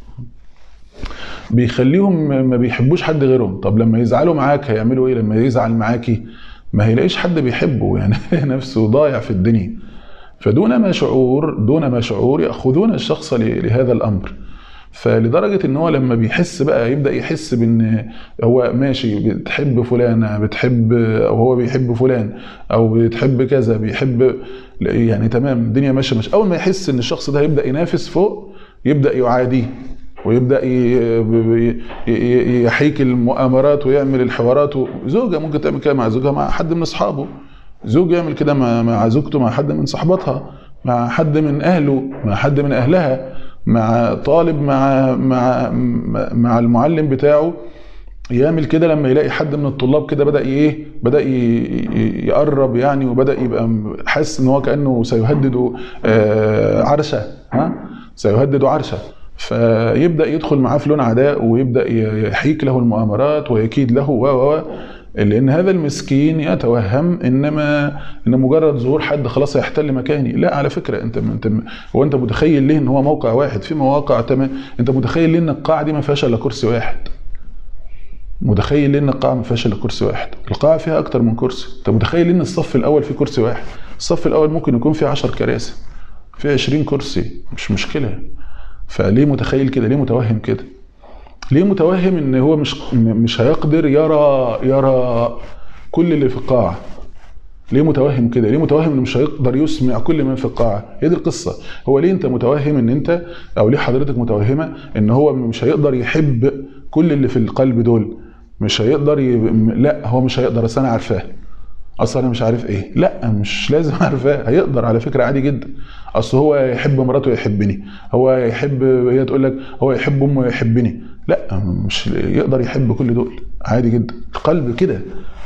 بيخليهم ما بيحبوش حد غيرهم طب لما يزعلوا معاك هيعملوا ايه لما يزعل معاكي ما هيلاقيش حد بيحبه يعني نفسه ضايع في الدنيا فدون ما شعور دون ما شعور ياخذون الشخص ل- لهذا الامر فلدرجه ان هو لما بيحس بقى يبدا يحس بان هو ماشي بتحب فلانه بتحب او هو بيحب فلان او بتحب كذا بيحب يعني تمام الدنيا ماشيه مش اول ما يحس ان الشخص ده هيبدا ينافس فوق يبدا يعاديه ويبدا ي- ب- ي- ي- يحيك المؤامرات ويعمل الحوارات و- زوجه ممكن تعمل كده مع زوجها مع حد من اصحابه زوج يعمل كده مع مع زوجته مع حد من صحباتها مع حد من اهله مع حد من اهلها مع طالب مع مع مع المعلم بتاعه يعمل كده لما يلاقي حد من الطلاب كده بدا ايه بدا ي- ي- يقرب يعني وبدا يبقى م- حاسس ان هو كانه سيهدد آه، عرشه ها سيهدد عرشه فيبدا يدخل معاه في لون عداء ويبدا ي- يحيك له المؤامرات ويكيد له و و و لان هذا المسكين يتوهم انما ان مجرد ظهور حد خلاص هيحتل مكاني لا على فكره انت انت هو انت متخيل ليه ان هو موقع واحد في مواقع تمام انت متخيل ليه ان القاعه دي ما فيهاش الا كرسي واحد متخيل ليه ان القاعه ما فيهاش الا كرسي واحد القاعه فيها اكتر من كرسي انت متخيل ان الصف الاول فيه كرسي واحد الصف الاول ممكن يكون فيه 10 كراسي فيه 20 كرسي مش مشكله فليه متخيل كده ليه متوهم كده ليه متوهم ان هو مش مش هيقدر يرى يرى كل اللي في القاعه ليه متوهم كده ليه متوهم انه مش هيقدر يسمع كل من في القاعه هي دي القصه هو ليه انت متوهم ان انت او ليه حضرتك متوهمه ان هو مش هيقدر يحب كل اللي في القلب دول مش هيقدر ي... لا هو مش هيقدر اصل انا عارفاه اصل انا مش عارف ايه لا مش لازم عارفاه هيقدر على فكره عادي جدا اصل هو يحب مراته يحبني هو يحب هي تقول لك هو يحب امه يحبني لا مش يقدر يحب كل دول عادي جدا القلب كده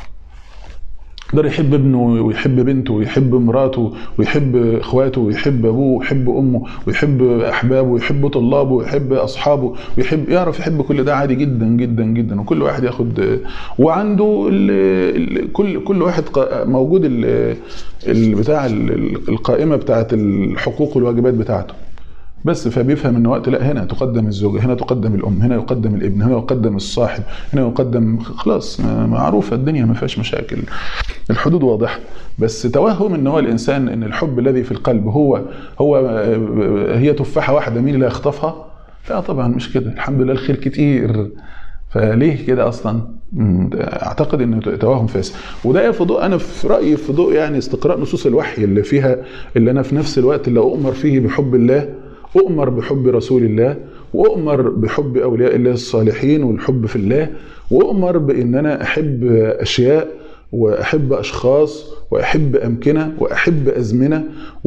يقدر يحب ابنه ويحب بنته ويحب مراته ويحب اخواته ويحب ابوه ويحب امه ويحب احبابه ويحب طلابه ويحب اصحابه ويحب يعرف يحب كل ده عادي جدا جدا جدا وكل واحد ياخد وعنده ال ال كل كل واحد قا- موجود ال ال- بتاع ال- القائمه بتاعت الحقوق والواجبات بتاعته بس فبيفهم ان وقت لا هنا تقدم الزوجه هنا تقدم الام هنا يقدم الابن هنا يقدم الصاحب هنا يقدم خلاص ما- معروفه الدنيا ما فيهاش مشاكل الحدود واضحه بس توهم ان هو الانسان ان الحب الذي في القلب هو هو هي تفاحه واحده مين اللي هيخطفها لا طبعا مش كده الحمد لله الخير كتير فليه كده اصلا مم، اعتقد انه توهم فاسد وده في ضوء انا في رايي في ضوء يعني استقراء نصوص الوحي اللي فيها اللي انا في نفس الوقت اللي اؤمر فيه بحب الله اؤمر بحب رسول الله واؤمر بحب اولياء الله الصالحين والحب في الله واؤمر بان انا احب اشياء واحب اشخاص واحب امكنه واحب ازمنه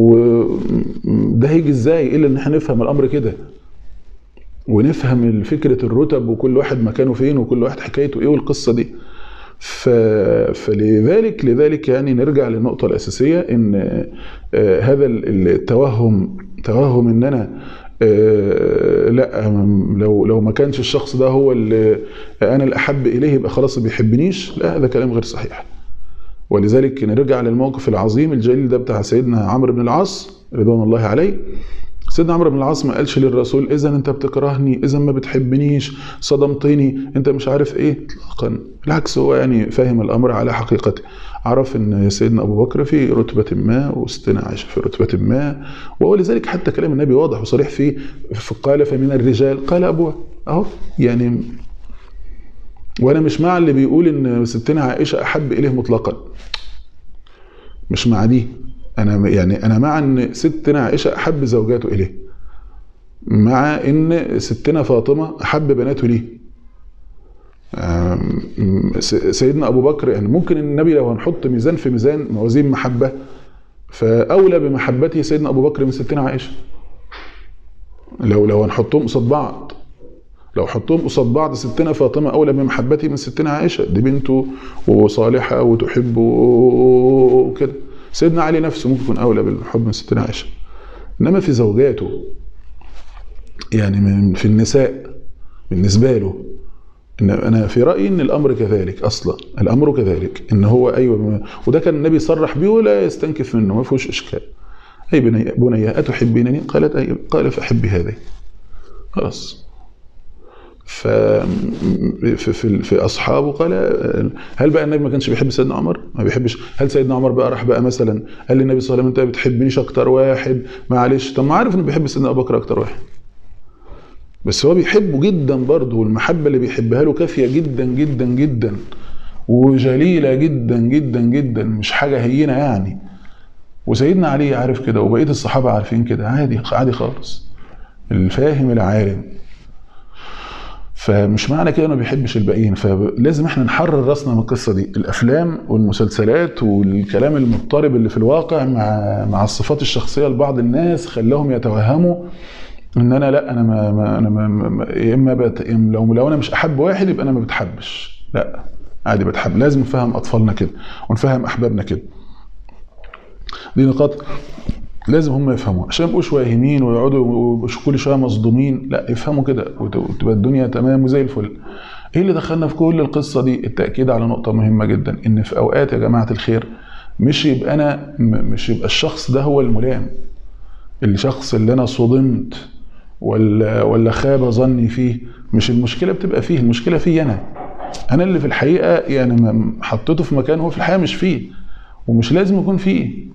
وده هيجي ازاي الا ان احنا نفهم الامر كده ونفهم فكره الرتب وكل واحد مكانه فين وكل واحد حكايته ايه والقصه دي ف... فلذلك لذلك يعني نرجع للنقطه الاساسيه ان آه، هذا التوهم توهم ان انا آه، لا أم- لو لو ما كانش الشخص ده هو اللي انا الاحب اليه يبقى خلاص ما بيحبنيش لا هذا كلام غير صحيح ولذلك نرجع للموقف العظيم الجليل ده بتاع سيدنا عمرو بن العاص رضوان الله عليه سيدنا عمرو بن العاص ما قالش للرسول اذا انت بتكرهني اذا ما بتحبنيش صدمتني انت مش عارف ايه اطلاقا بالعكس هو يعني فاهم الامر على حقيقته عرف ان سيدنا ابو بكر في رتبه ما وستنا عائشه في رتبه ما ولذلك حتى كلام النبي واضح وصريح فيه قال فمن الرجال قال ابوه اهو يعني وانا مش مع اللي بيقول ان ستنا عائشه احب اليه مطلقا مش مع دي انا يعني انا مع ان ستنا عائشه احب زوجاته اليه مع ان ستنا فاطمه احب بناته ليه آم، س- سيدنا ابو بكر يعني ممكن النبي لو هنحط ميزان في ميزان موازين محبه فاولى بمحبته سيدنا ابو بكر من ستنا عائشه لو لو هنحطهم قصاد بعض لو حطهم قصاد بعض ستنا فاطمه اولى بمحبته من ستنا عائشه دي بنته وصالحه وتحبه وكده سيدنا علي نفسه ممكن يكون اولى بالحب من ستنا عائشه انما في زوجاته يعني من في النساء بالنسبه له ان انا في رايي ان الامر كذلك اصلا الامر كذلك ان هو ايوه وده كان النبي صرح به ولا يستنكف منه ما فيهوش اشكال اي بني بني اتحبينني قالت أي قال فاحبي هذه خلاص ف في في, في اصحابه قال هل بقى النبي ما كانش بيحب سيدنا عمر؟ ما بيحبش هل سيدنا عمر بقى راح بقى مثلا قال للنبي صلى الله عليه وسلم انت بتحبنيش اكتر واحد معلش طب ما عارف انه بيحب سيدنا ابو بكر اكتر واحد بس هو بيحبه جدا برضه والمحبه اللي بيحبها له كافيه جدا جدا جدا وجليله جدا جدا جدا مش حاجه هينه يعني وسيدنا علي عارف كده وبقيه الصحابه عارفين كده عادي عادي خالص الفاهم العالم فمش معنى كده انه ما بيحبش الباقيين فلازم احنا نحرر راسنا من القصه دي الافلام والمسلسلات والكلام المضطرب اللي في الواقع مع مع الصفات الشخصيه لبعض الناس خلاهم يتوهموا ان انا لا انا ما, ما انا ما ما يا اما بت... لو لو انا مش احب واحد يبقى انا ما بتحبش لا عادي بتحب لازم نفهم اطفالنا كده ونفهم احبابنا كده دي نقاط لازم هم يفهموا عشان ما يبقوش واهمين ويقعدوا كل شويه مصدومين لا يفهموا كده وتبقى الدنيا تمام وزي الفل ايه اللي دخلنا في كل القصه دي التاكيد على نقطه مهمه جدا ان في اوقات يا جماعه الخير مش يبقى انا مش يبقى الشخص ده هو الملام الشخص اللي انا صدمت ولا ولا خاب ظني فيه مش المشكله بتبقى فيه المشكله فيه انا انا اللي في الحقيقه يعني حطيته في مكان هو في الحقيقه مش فيه ومش لازم يكون فيه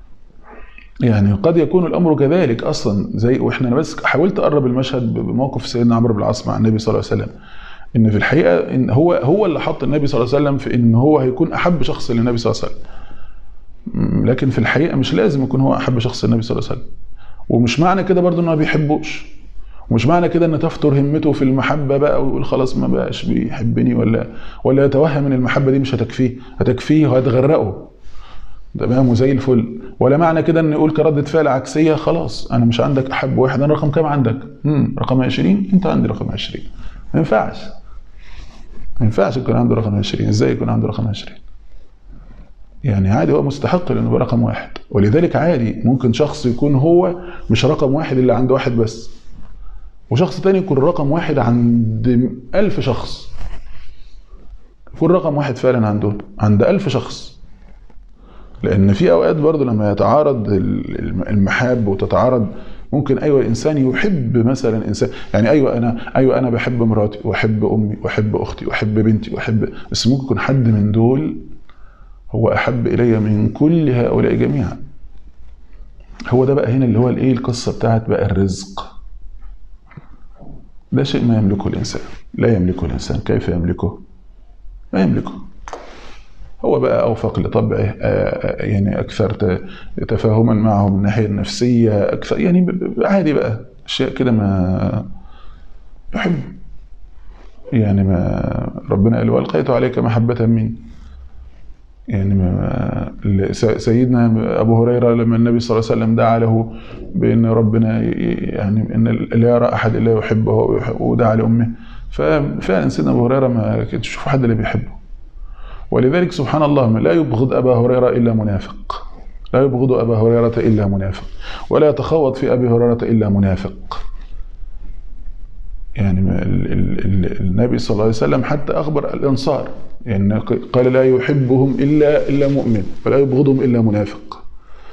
يعني قد يكون الامر كذلك اصلا زي واحنا انا بس حاولت اقرب المشهد بموقف سيدنا عمرو بن العاص مع النبي صلى الله عليه وسلم ان في الحقيقه ان هو هو اللي حط النبي صلى الله عليه وسلم في ان هو هيكون احب شخص للنبي صلى الله عليه وسلم لكن في الحقيقه مش لازم يكون هو احب شخص للنبي صلى الله عليه وسلم ومش معنى كده برضه انه ما بيحبوش ومش معنى كده ان تفتر همته في المحبه بقى ويقول خلاص ما بقاش بيحبني ولا ولا يتوهم ان المحبه دي مش هتكفيه هتكفيه وهتغرقه تمام وزي الفل ولا معنى كده ان يقول كردة فعل عكسيه خلاص انا مش عندك احب واحد انا رقم كام عندك؟ امم رقم 20 انت عندي رقم 20 ما ينفعش ما ينفعش يكون عنده رقم 20 ازاي يكون عنده رقم 20 يعني عادي هو مستحق لانه يبقى رقم واحد ولذلك عادي ممكن شخص يكون هو مش رقم واحد اللي عند واحد بس وشخص تاني يكون رقم واحد عند ألف شخص يكون رقم واحد فعلا عنده عند ألف شخص لأن في أوقات برضه لما يتعارض المحاب وتتعارض ممكن أيوة الإنسان يحب مثلا إنسان يعني أيوة أنا أيوة أنا بحب مراتي وأحب أمي وأحب أختي وأحب بنتي وأحب بس ممكن يكون حد من دول هو أحب إلي من كل هؤلاء جميعا هو ده بقى هنا اللي هو الإيه القصة بتاعت بقى الرزق ده شيء ما يملكه الإنسان لا يملكه الإنسان كيف يملكه؟ ما يملكه هو بقى أوفق لطبعه يعني أكثر تفاهما معه من الناحية النفسية أكثر يعني عادي بقى أشياء كده ما يحب يعني ما ربنا قال وألقيت عليك محبة مني يعني ما سيدنا ابو هريره لما النبي صلى الله عليه وسلم دعا له بان ربنا يعني ان لا يرى احد الا يحبه ودعا لامه ففعلا سيدنا ابو هريره ما كنتش تشوف حد اللي بيحبه ولذلك سبحان الله لا يبغض ابا هريره الا منافق لا يبغض ابا هريره الا منافق ولا يتخوض في ابي هريره الا منافق يعني النبي صلى الله عليه وسلم حتى اخبر الانصار يعني قال لا يحبهم الا الا مؤمن ولا يبغضهم الا منافق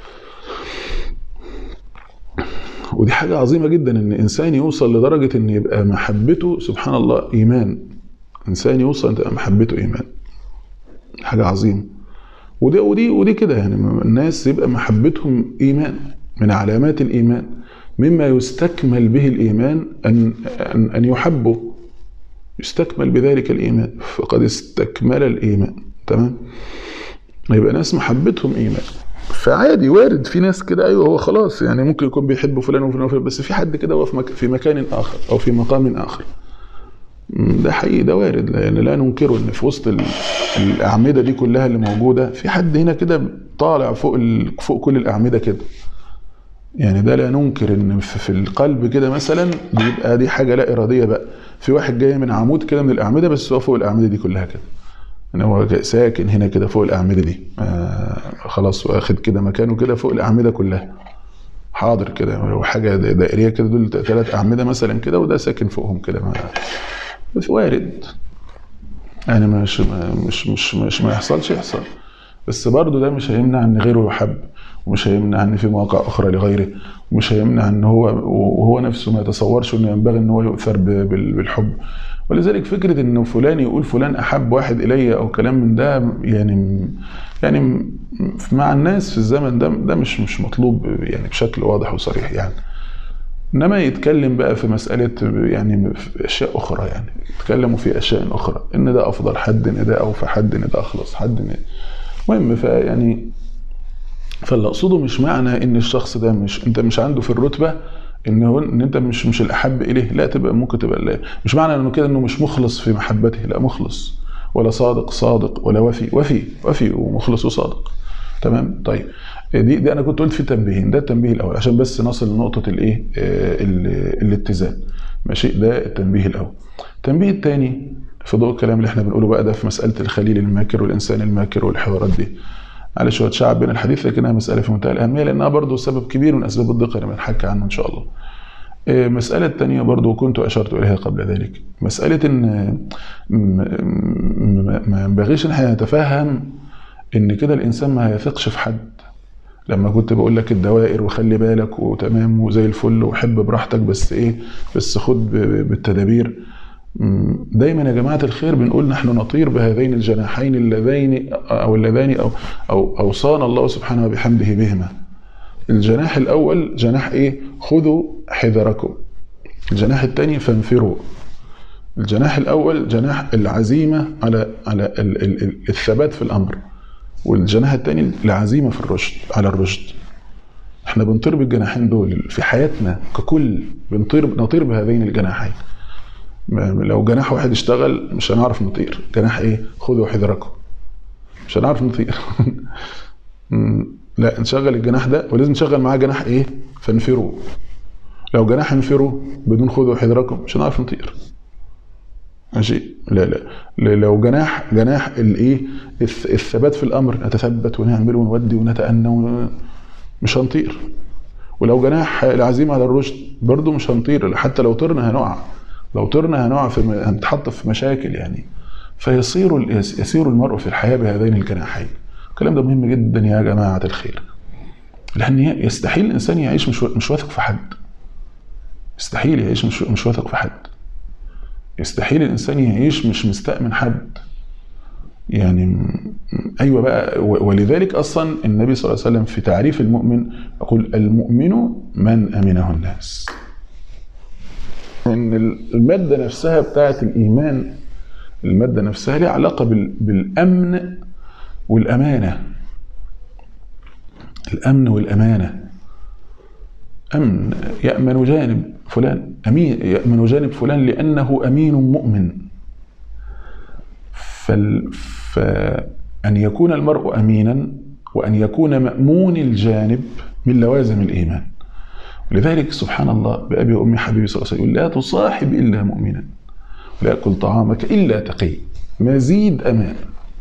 ودي حاجه عظيمه جدا ان انسان يوصل لدرجه ان يبقى محبته سبحان الله ايمان انسان يوصل ان تبقى محبته ايمان حاجه عظيمه ودي ودي ودي كده يعني الناس يبقى محبتهم ايمان من علامات الايمان مما يستكمل به الايمان ان ان, أن يحبوا يستكمل بذلك الايمان فقد استكمل الايمان تمام يبقى ناس محبتهم ايمان فعادي وارد في ناس كده ايوه هو خلاص يعني ممكن يكون بيحب فلان وفلان وفلان بس في حد كده هو في, مك في مكان اخر او في مقام اخر ده حقيقي ده وارد لان لا ننكره ان في وسط الاعمده دي كلها اللي موجوده في حد هنا كده طالع فوق فوق كل الاعمده كده يعني ده لا ننكر ان في القلب كده مثلا بيبقى دي حاجه لا اراديه بقى في واحد جاي من عمود كده من الاعمده بس هو فوق الاعمده دي كلها كده ان هو ساكن هنا كده فوق الاعمده دي آه خلاص واخد كده مكانه كده فوق الاعمده كلها حاضر كده وحاجه دائريه كده دول ثلاث اعمده مثلا كده وده ساكن فوقهم كده بس وارد يعني مش مش مش مش ما يحصلش يحصل بس برضه ده مش هيمنع ان غيره يحب ومش هيمنع ان في مواقع اخرى لغيره ومش هيمنع ان هو وهو نفسه ما يتصورش انه ينبغي ان هو يؤثر بالحب ولذلك فكره ان فلان يقول فلان احب واحد الي او كلام من ده يعني يعني مع الناس في الزمن ده ده مش مش مطلوب يعني بشكل واضح وصريح يعني انما يتكلم بقى في مساله يعني في اشياء اخرى يعني يتكلموا في اشياء اخرى ان ده افضل حد ان ده اوفى حد ان ده اخلص حد ان المهم فيعني فاللي اقصده مش معنى ان الشخص ده مش انت مش عنده في الرتبه ان هو ان انت مش مش الاحب اليه لا تبقى ممكن تبقى لا مش معنى انه كده انه مش مخلص في محبته لا مخلص ولا صادق صادق ولا وفي وفي وفي ومخلص وصادق تمام طيب دي دي انا كنت قلت في تنبيهين ده التنبيه الاول عشان بس نصل لنقطه الايه آه، ال- الاتزان ماشي ده التنبيه الاول التنبيه الثاني في ضوء الكلام اللي احنا بنقوله بقى ده في مساله الخليل الماكر والانسان الماكر والحوارات دي معلش هو اتشعب بين الحديث لكنها مساله في منتهى الاهميه لانها برضه سبب كبير من اسباب الضيق اللي بنحكي عنه ان شاء الله آه، مسألة تانية برضو كنت أشرت إليها قبل ذلك مسألة إن م- م- ما ينبغيش إن احنا نتفهم إن كده الإنسان ما هيثقش في حد لما كنت بقول لك الدوائر وخلي بالك وتمام وزي الفل وحب براحتك بس إيه بس خد ب- ب- بالتدابير م، دايما يا جماعة الخير بنقول نحن نطير بهذين الجناحين اللذين أو اللذين أو أو أوصانا الله سبحانه وبحمده بهما الجناح الأول جناح إيه؟ خذوا حذركم. الجناح الثاني فانفروا. الجناح الأول جناح العزيمة على على ال- ال- ال- الثبات في الأمر. والجناح الثاني العزيمة في الرشد على الرشد. احنا بنطير بالجناحين دول في حياتنا ككل بنطير نطير بهذين الجناحين. ما- لو جناح واحد اشتغل مش هنعرف نطير، جناح ايه؟ خذوا حذركم. مش هنعرف نطير. مم. لا نشغل الجناح ده ولازم نشغل معاه جناح ايه؟ فانفروا. لو جناح انفروا بدون خذوا حذركم مش هنعرف نطير. ماشي؟ لا لا ل- لو جناح جناح الايه؟ الث- الثبات في الامر نتثبت ونعمل ونودي ونتأنى ون- مش هنطير. ولو جناح العزيمه على الرشد برضو مش هنطير حتى لو طرنا هنقع. لو طرنا هنقع في م- هنتحط في مشاكل يعني. فيصير ال- يسير المرء في الحياه بهذين الجناحين. الكلام ده مهم جدا يا جماعه الخير. لان يستحيل الانسان يعيش مش مش واثق في حد. يستحيل يعيش مش مش واثق في حد. يستحيل الانسان يعيش مش مستأمن حد. يعني م- ايوه بقى و- ولذلك اصلا النبي صلى الله عليه وسلم في تعريف المؤمن يقول المؤمن من امنه الناس. ان الماده نفسها بتاعت الايمان الماده نفسها لها علاقه بال- بالامن والامانه. الامن والامانه. امن يامن جانب فلان امين يامن جانب فلان لانه امين مؤمن. فال... فأن يكون المرء أمينا وأن يكون مأمون الجانب من لوازم الإيمان ولذلك سبحان الله بأبي وأمي حبيبي صلى الله عليه وسلم يقول لا تصاحب إلا مؤمنا ولا يأكل طعامك إلا تقي مزيد أمان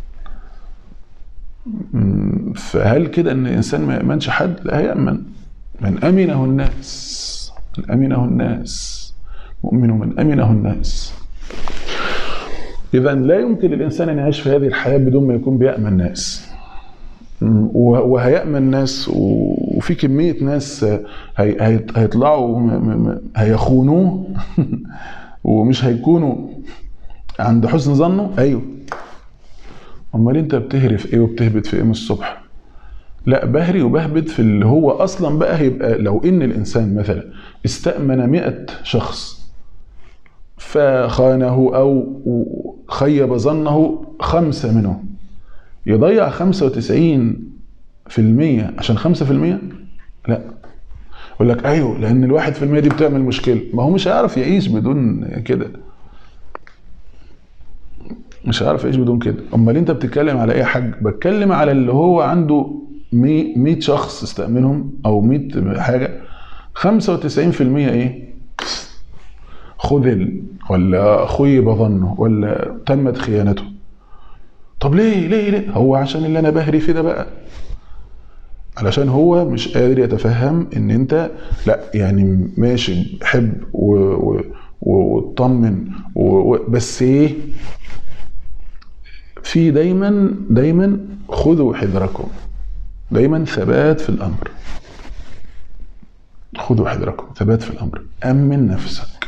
م، فهل كده أن الإنسان ما يأمنش حد؟ لا يأمن من أمنه الناس من أمنه الناس مؤمن من أمنه الناس إذا لا يمكن للإنسان أن يعيش في هذه الحياة بدون ما يكون بيأمن ناس م، وه- وهيأمن ناس و- وفي كمية ناس هي- هي- هيطلعوا م- م- م- هيخونوه ومش هيكونوا عند حسن ظنه أيوه أمال أنت بتهري في إيه وبتهبط في إيه من الصبح؟ لا بهري وبهبط في اللي هو أصلا بقى هيبقى لو إن الإنسان مثلا استأمن مئة شخص فخانه أو خيب ظنه خمسة منهم يضيع خمسة وتسعين في المية عشان خمسة في المية لا يقول لك أيوه لأن الواحد في المية دي بتعمل مشكلة ما هو مش هيعرف يعيش بدون كده مش هيعرف يعيش بدون كده امال انت بتتكلم على ايه يا حاج بتكلم على اللي هو عنده 100 شخص استأمنهم او 100 حاجه 95% ايه خذل ولا خيب ظنه ولا تمت خيانته طب ليه ليه ليه هو عشان اللي انا بهري فيه ده بقى علشان هو مش قادر يتفهم ان انت لا يعني ماشي حب و- و- و- وتطمن و- و- بس ايه في دايما دايما خذوا حذركم دايما ثبات في الامر خذوا حذركم ثبات في الامر امن نفسك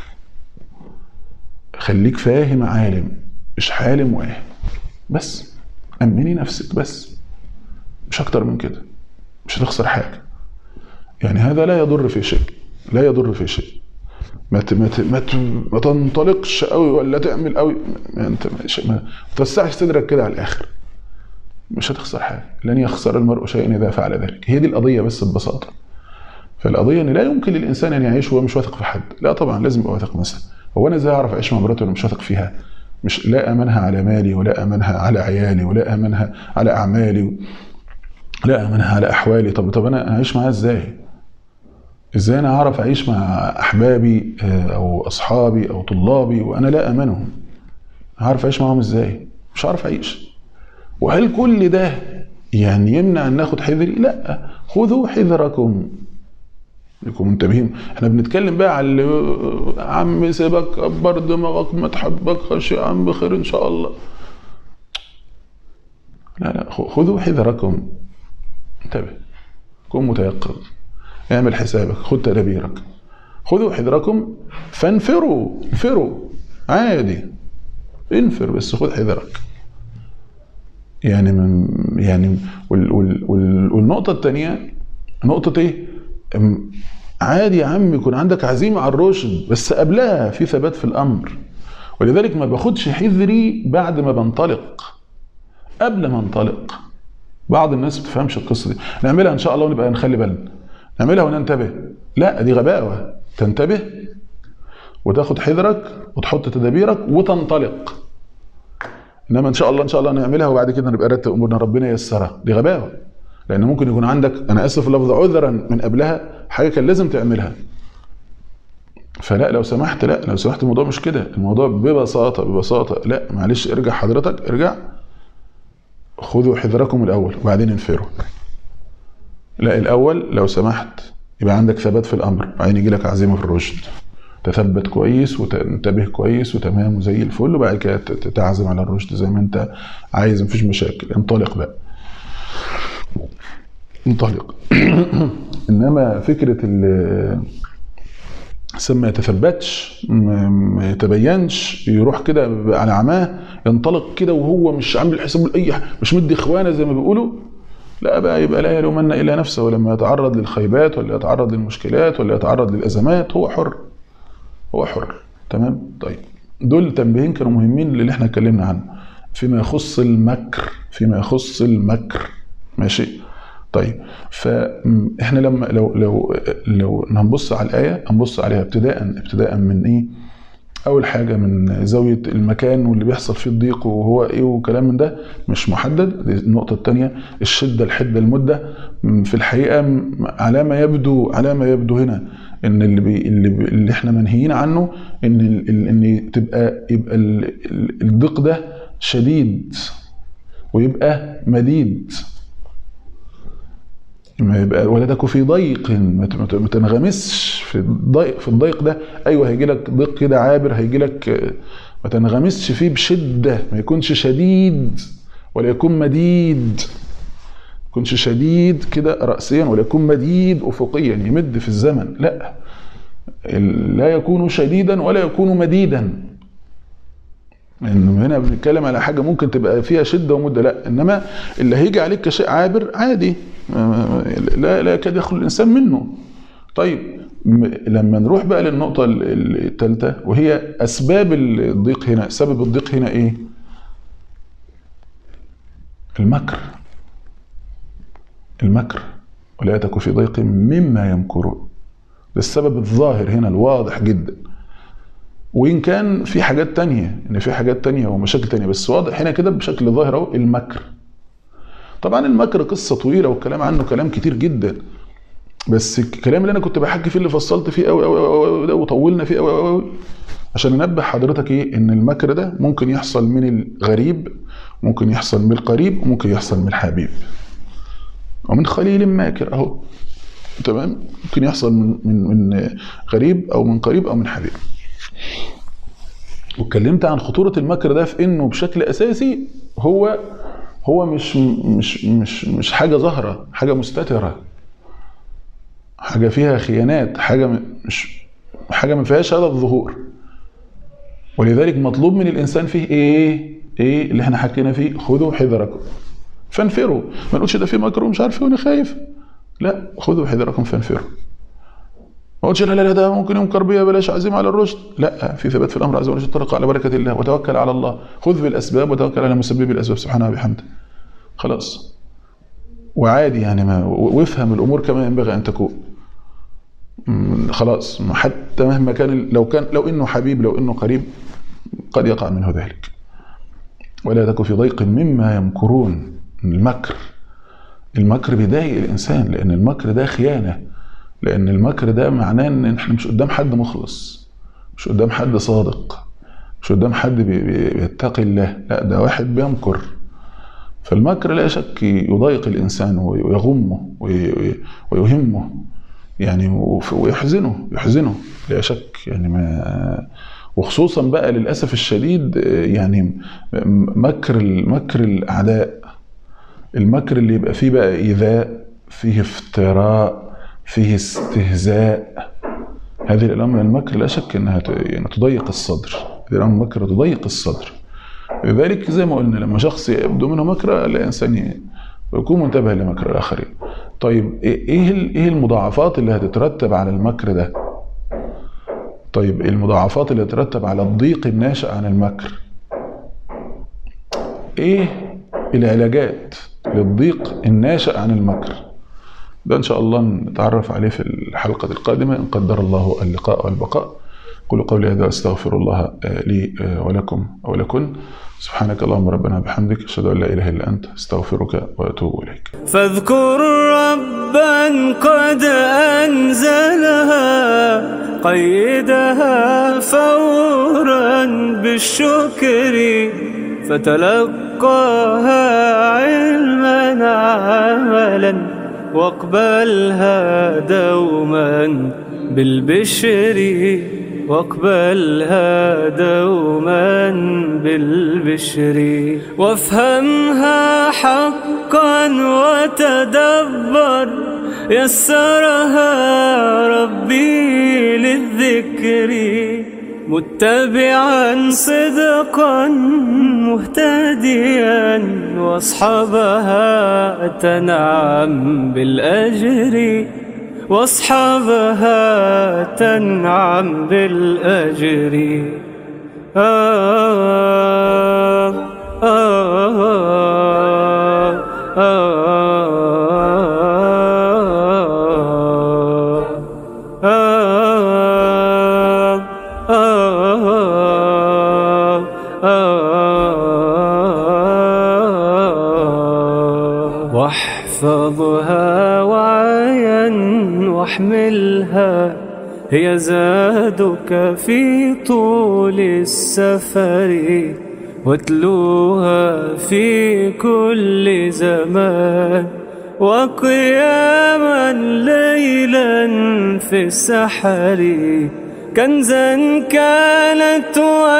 خليك فاهم عالم مش حالم واهم بس امني نفسك بس مش اكتر من كده مش هتخسر حاجه يعني هذا لا يضر في شيء لا يضر في شيء ما ت- ما ت- ما ت- ما تنطلقش قوي ولا تعمل قوي ما انت مش- ما توسعش صدرك كده على الاخر مش هتخسر حاجه لن يخسر المرء شيئا اذا فعل ذلك هي دي القضيه بس ببساطه فالقضيه ان لا يمكن للانسان ان يعيش وهو مش واثق في حد لا طبعا لازم يبقى واثق مثلا هو انا ازاي اعرف اعيش مع مراتي وانا مش واثق فيها مش لا امنها على مالي ولا امنها على عيالي ولا امنها على اعمالي لا امنها على احوالي طب طب انا اعيش معاها ازاي ازاي انا اعرف اعيش مع احبابي او اصحابي او طلابي وانا لا امنهم هعرف اعيش معاهم ازاي مش عارف اعيش وهل كل ده يعني يمنع ان ناخد حذري لا خذوا حذركم لكم منتبهين احنا بنتكلم بقى على عم سيبك كبر دماغك ما تحبك خش يا عم بخير ان شاء الله لا لا خذوا حذركم انتبه كن متيقظ اعمل حسابك خد تدابيرك خذوا حذركم فانفروا انفروا عادي انفر بس خذ حذرك يعني من يعني وال وال وال والنقطة الثانية نقطة ايه؟ عادي يا عم يكون عندك عزيمة على الرشد بس قبلها في ثبات في الأمر ولذلك ما باخدش حذري بعد ما بنطلق قبل ما انطلق بعض الناس ما بتفهمش القصة دي نعملها إن شاء الله ونبقى نخلي بالنا نعملها وننتبه لا دي غباوة تنتبه وتاخد حذرك وتحط تدابيرك وتنطلق انما ان شاء الله ان شاء الله نعملها وبعد كده نبقى نرتب امورنا ربنا ييسرها دي غباوه لان ممكن يكون عندك انا اسف اللفظ عذرا من قبلها حاجه كان لازم تعملها فلا لو سمحت لا لو سمحت الموضوع مش كده الموضوع ببساطه ببساطه لا معلش ارجع حضرتك ارجع خذوا حذركم الاول وبعدين انفروا لا الاول لو سمحت يبقى عندك ثبات في الامر وبعدين يجي لك عزيمه في الرشد تثبت كويس وتنتبه كويس وتمام وزي الفل وبعد كده تعزم على الرشد زي ما انت عايز مفيش مشاكل انطلق بقى انطلق انما فكره ال ما يتثبتش ما يتبينش يروح كده على عماه ينطلق كده وهو مش عامل حساب لاي مش مدي اخوانه زي ما بيقولوا لا بقى يبقى لا يلومن الا نفسه ولما يتعرض للخيبات ولا يتعرض للمشكلات ولا يتعرض للازمات هو حر هو حر تمام طيب دول تنبيهين كانوا مهمين اللي احنا اتكلمنا عنه فيما يخص المكر فيما يخص المكر ماشي طيب فاحنا لما لو لو لو هنبص على الايه هنبص عليها ابتداء ابتداء من ايه اول حاجه من زاويه المكان واللي بيحصل فيه الضيق وهو ايه وكلام من ده مش محدد دي النقطه الثانيه الشده الحده المده في الحقيقه على ما يبدو على ما يبدو هنا ان اللي بي اللي, بي اللي احنا منهيين عنه ان ان تبقى يبقى الضيق ده شديد ويبقى مديد ما يبقى ولا تكن في ضيق ما تنغمسش في الضيق في الضيق ده ايوه هيجي لك ضيق كده عابر هيجي لك ما تنغمسش فيه بشده ما يكونش شديد ولا يكون مديد يكونش شديد كده رأسيا ولا يكون مديد أفقيا يمد في الزمن لا لا يكون شديدا ولا يكون مديدا انه هنا بنتكلم على حاجه ممكن تبقى فيها شده ومده لا انما اللي هيجي عليك كشيء عابر عادي لا لا يكاد يخلو الانسان منه طيب لما نروح بقى للنقطه الثالثه وهي اسباب الضيق هنا سبب الضيق هنا ايه المكر المكر ولا تكن في ضيق مما يمكرون ده السبب الظاهر هنا الواضح جدا وإن كان في حاجات تانية إن في حاجات تانية ومشاكل تانية بس واضح هنا كده بشكل ظاهر أهو المكر طبعا المكر قصة طويلة والكلام عنه كلام كتير جدا بس الكلام اللي أنا كنت بحكي فيه اللي فصلت فيه أوي أوي أوي أوي وطولنا فيه أوي أوي عشان انبه حضرتك ايه ان المكر ده ممكن يحصل من الغريب ممكن يحصل من القريب وممكن يحصل من الحبيب ومن خليل ماكر اهو تمام ممكن يحصل من من من غريب او من قريب او من حبيب واتكلمت عن خطوره المكر ده في انه بشكل اساسي هو هو مش مش مش مش حاجه ظاهره حاجه مستتره حاجه فيها خيانات حاجه مش حاجه ما فيهاش هذا الظهور ولذلك مطلوب من الانسان فيه ايه ايه اللي احنا حكينا فيه خذوا حذركم فانفروا ما نقولش ده في مكر ومش عارف ايه وانا خايف لا خذوا حذركم فانفروا ما قلتش لا لا ده ممكن ينكر بيا بلاش عزيمه على الرشد لا في ثبات في الامر عز وجل اترك على بركه الله وتوكل على الله خذ بالاسباب وتوكل على مسبب الاسباب سبحانه وبحمده خلاص وعادي يعني ما وافهم الامور كما ينبغي ان تكون م- خلاص حتى مهما كان لو كان لو انه حبيب لو انه قريب قد يقع منه ذلك ولا تك في ضيق مما يمكرون المكر المكر بيضايق الانسان لان المكر ده خيانه لان المكر ده معناه ان احنا مش قدام حد مخلص مش قدام حد صادق مش قدام حد بي- بي- بيتقي الله لا ده واحد بيمكر فالمكر لا شك يضايق الانسان ويغمه وي- وي- ويهمه يعني وف- ويحزنه يحزنه لا شك يعني ما وخصوصا بقى للاسف الشديد آه، يعني م- مكر مكر الاعداء المكر اللي يبقى فيه بقى ايذاء فيه افتراء فيه استهزاء هذه الالام من المكر لا شك انها ت- يعني تضيق الصدر هذه الالام من المكر تضيق الصدر لذلك زي ما قلنا لما شخص يبدو منه مكر الانسان ي- يكون منتبه لمكر الاخرين طيب ايه ايه ال- ايه المضاعفات اللي هتترتب على المكر ده طيب المضاعفات اللي هتترتب على الضيق الناشئ عن المكر ايه العلاجات للضيق الناشئ عن المكر ده ان شاء الله نتعرف عليه في الحلقه القادمه ان قدر الله اللقاء والبقاء قولوا قولي هذا استغفر الله آه، لي آه، ولكم ولكن سبحانك اللهم ربنا بحمدك اشهد ان لا اله الا انت استغفرك واتوب اليك فاذكر ربا قد أنزلها قيدها فورا بالشكر فتلقاها علما عملا واقبلها دوما بالبشر واقبلها دوما بالبشر وافهمها حقا وتدبر يسرها ربي للذكر متبعا صدقا مهتديا واصحابها تنعم بالاجر واصحابها تنعم بالاجر آه آه آه آه آه آه واحفظها وعيا واحملها هي زادك في طول السفر واتلوها في كل زمان وقياما ليلا في السحر كنزا كانت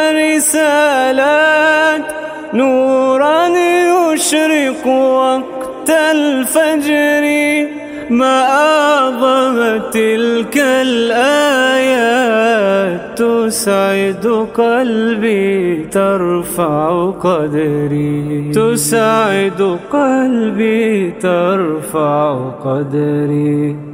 ورسالات نورا يشرق وقت الفجر ما أعظم تلك الآيات تسعد قلبي ترفع قدري تسعد قلبي ترفع قدري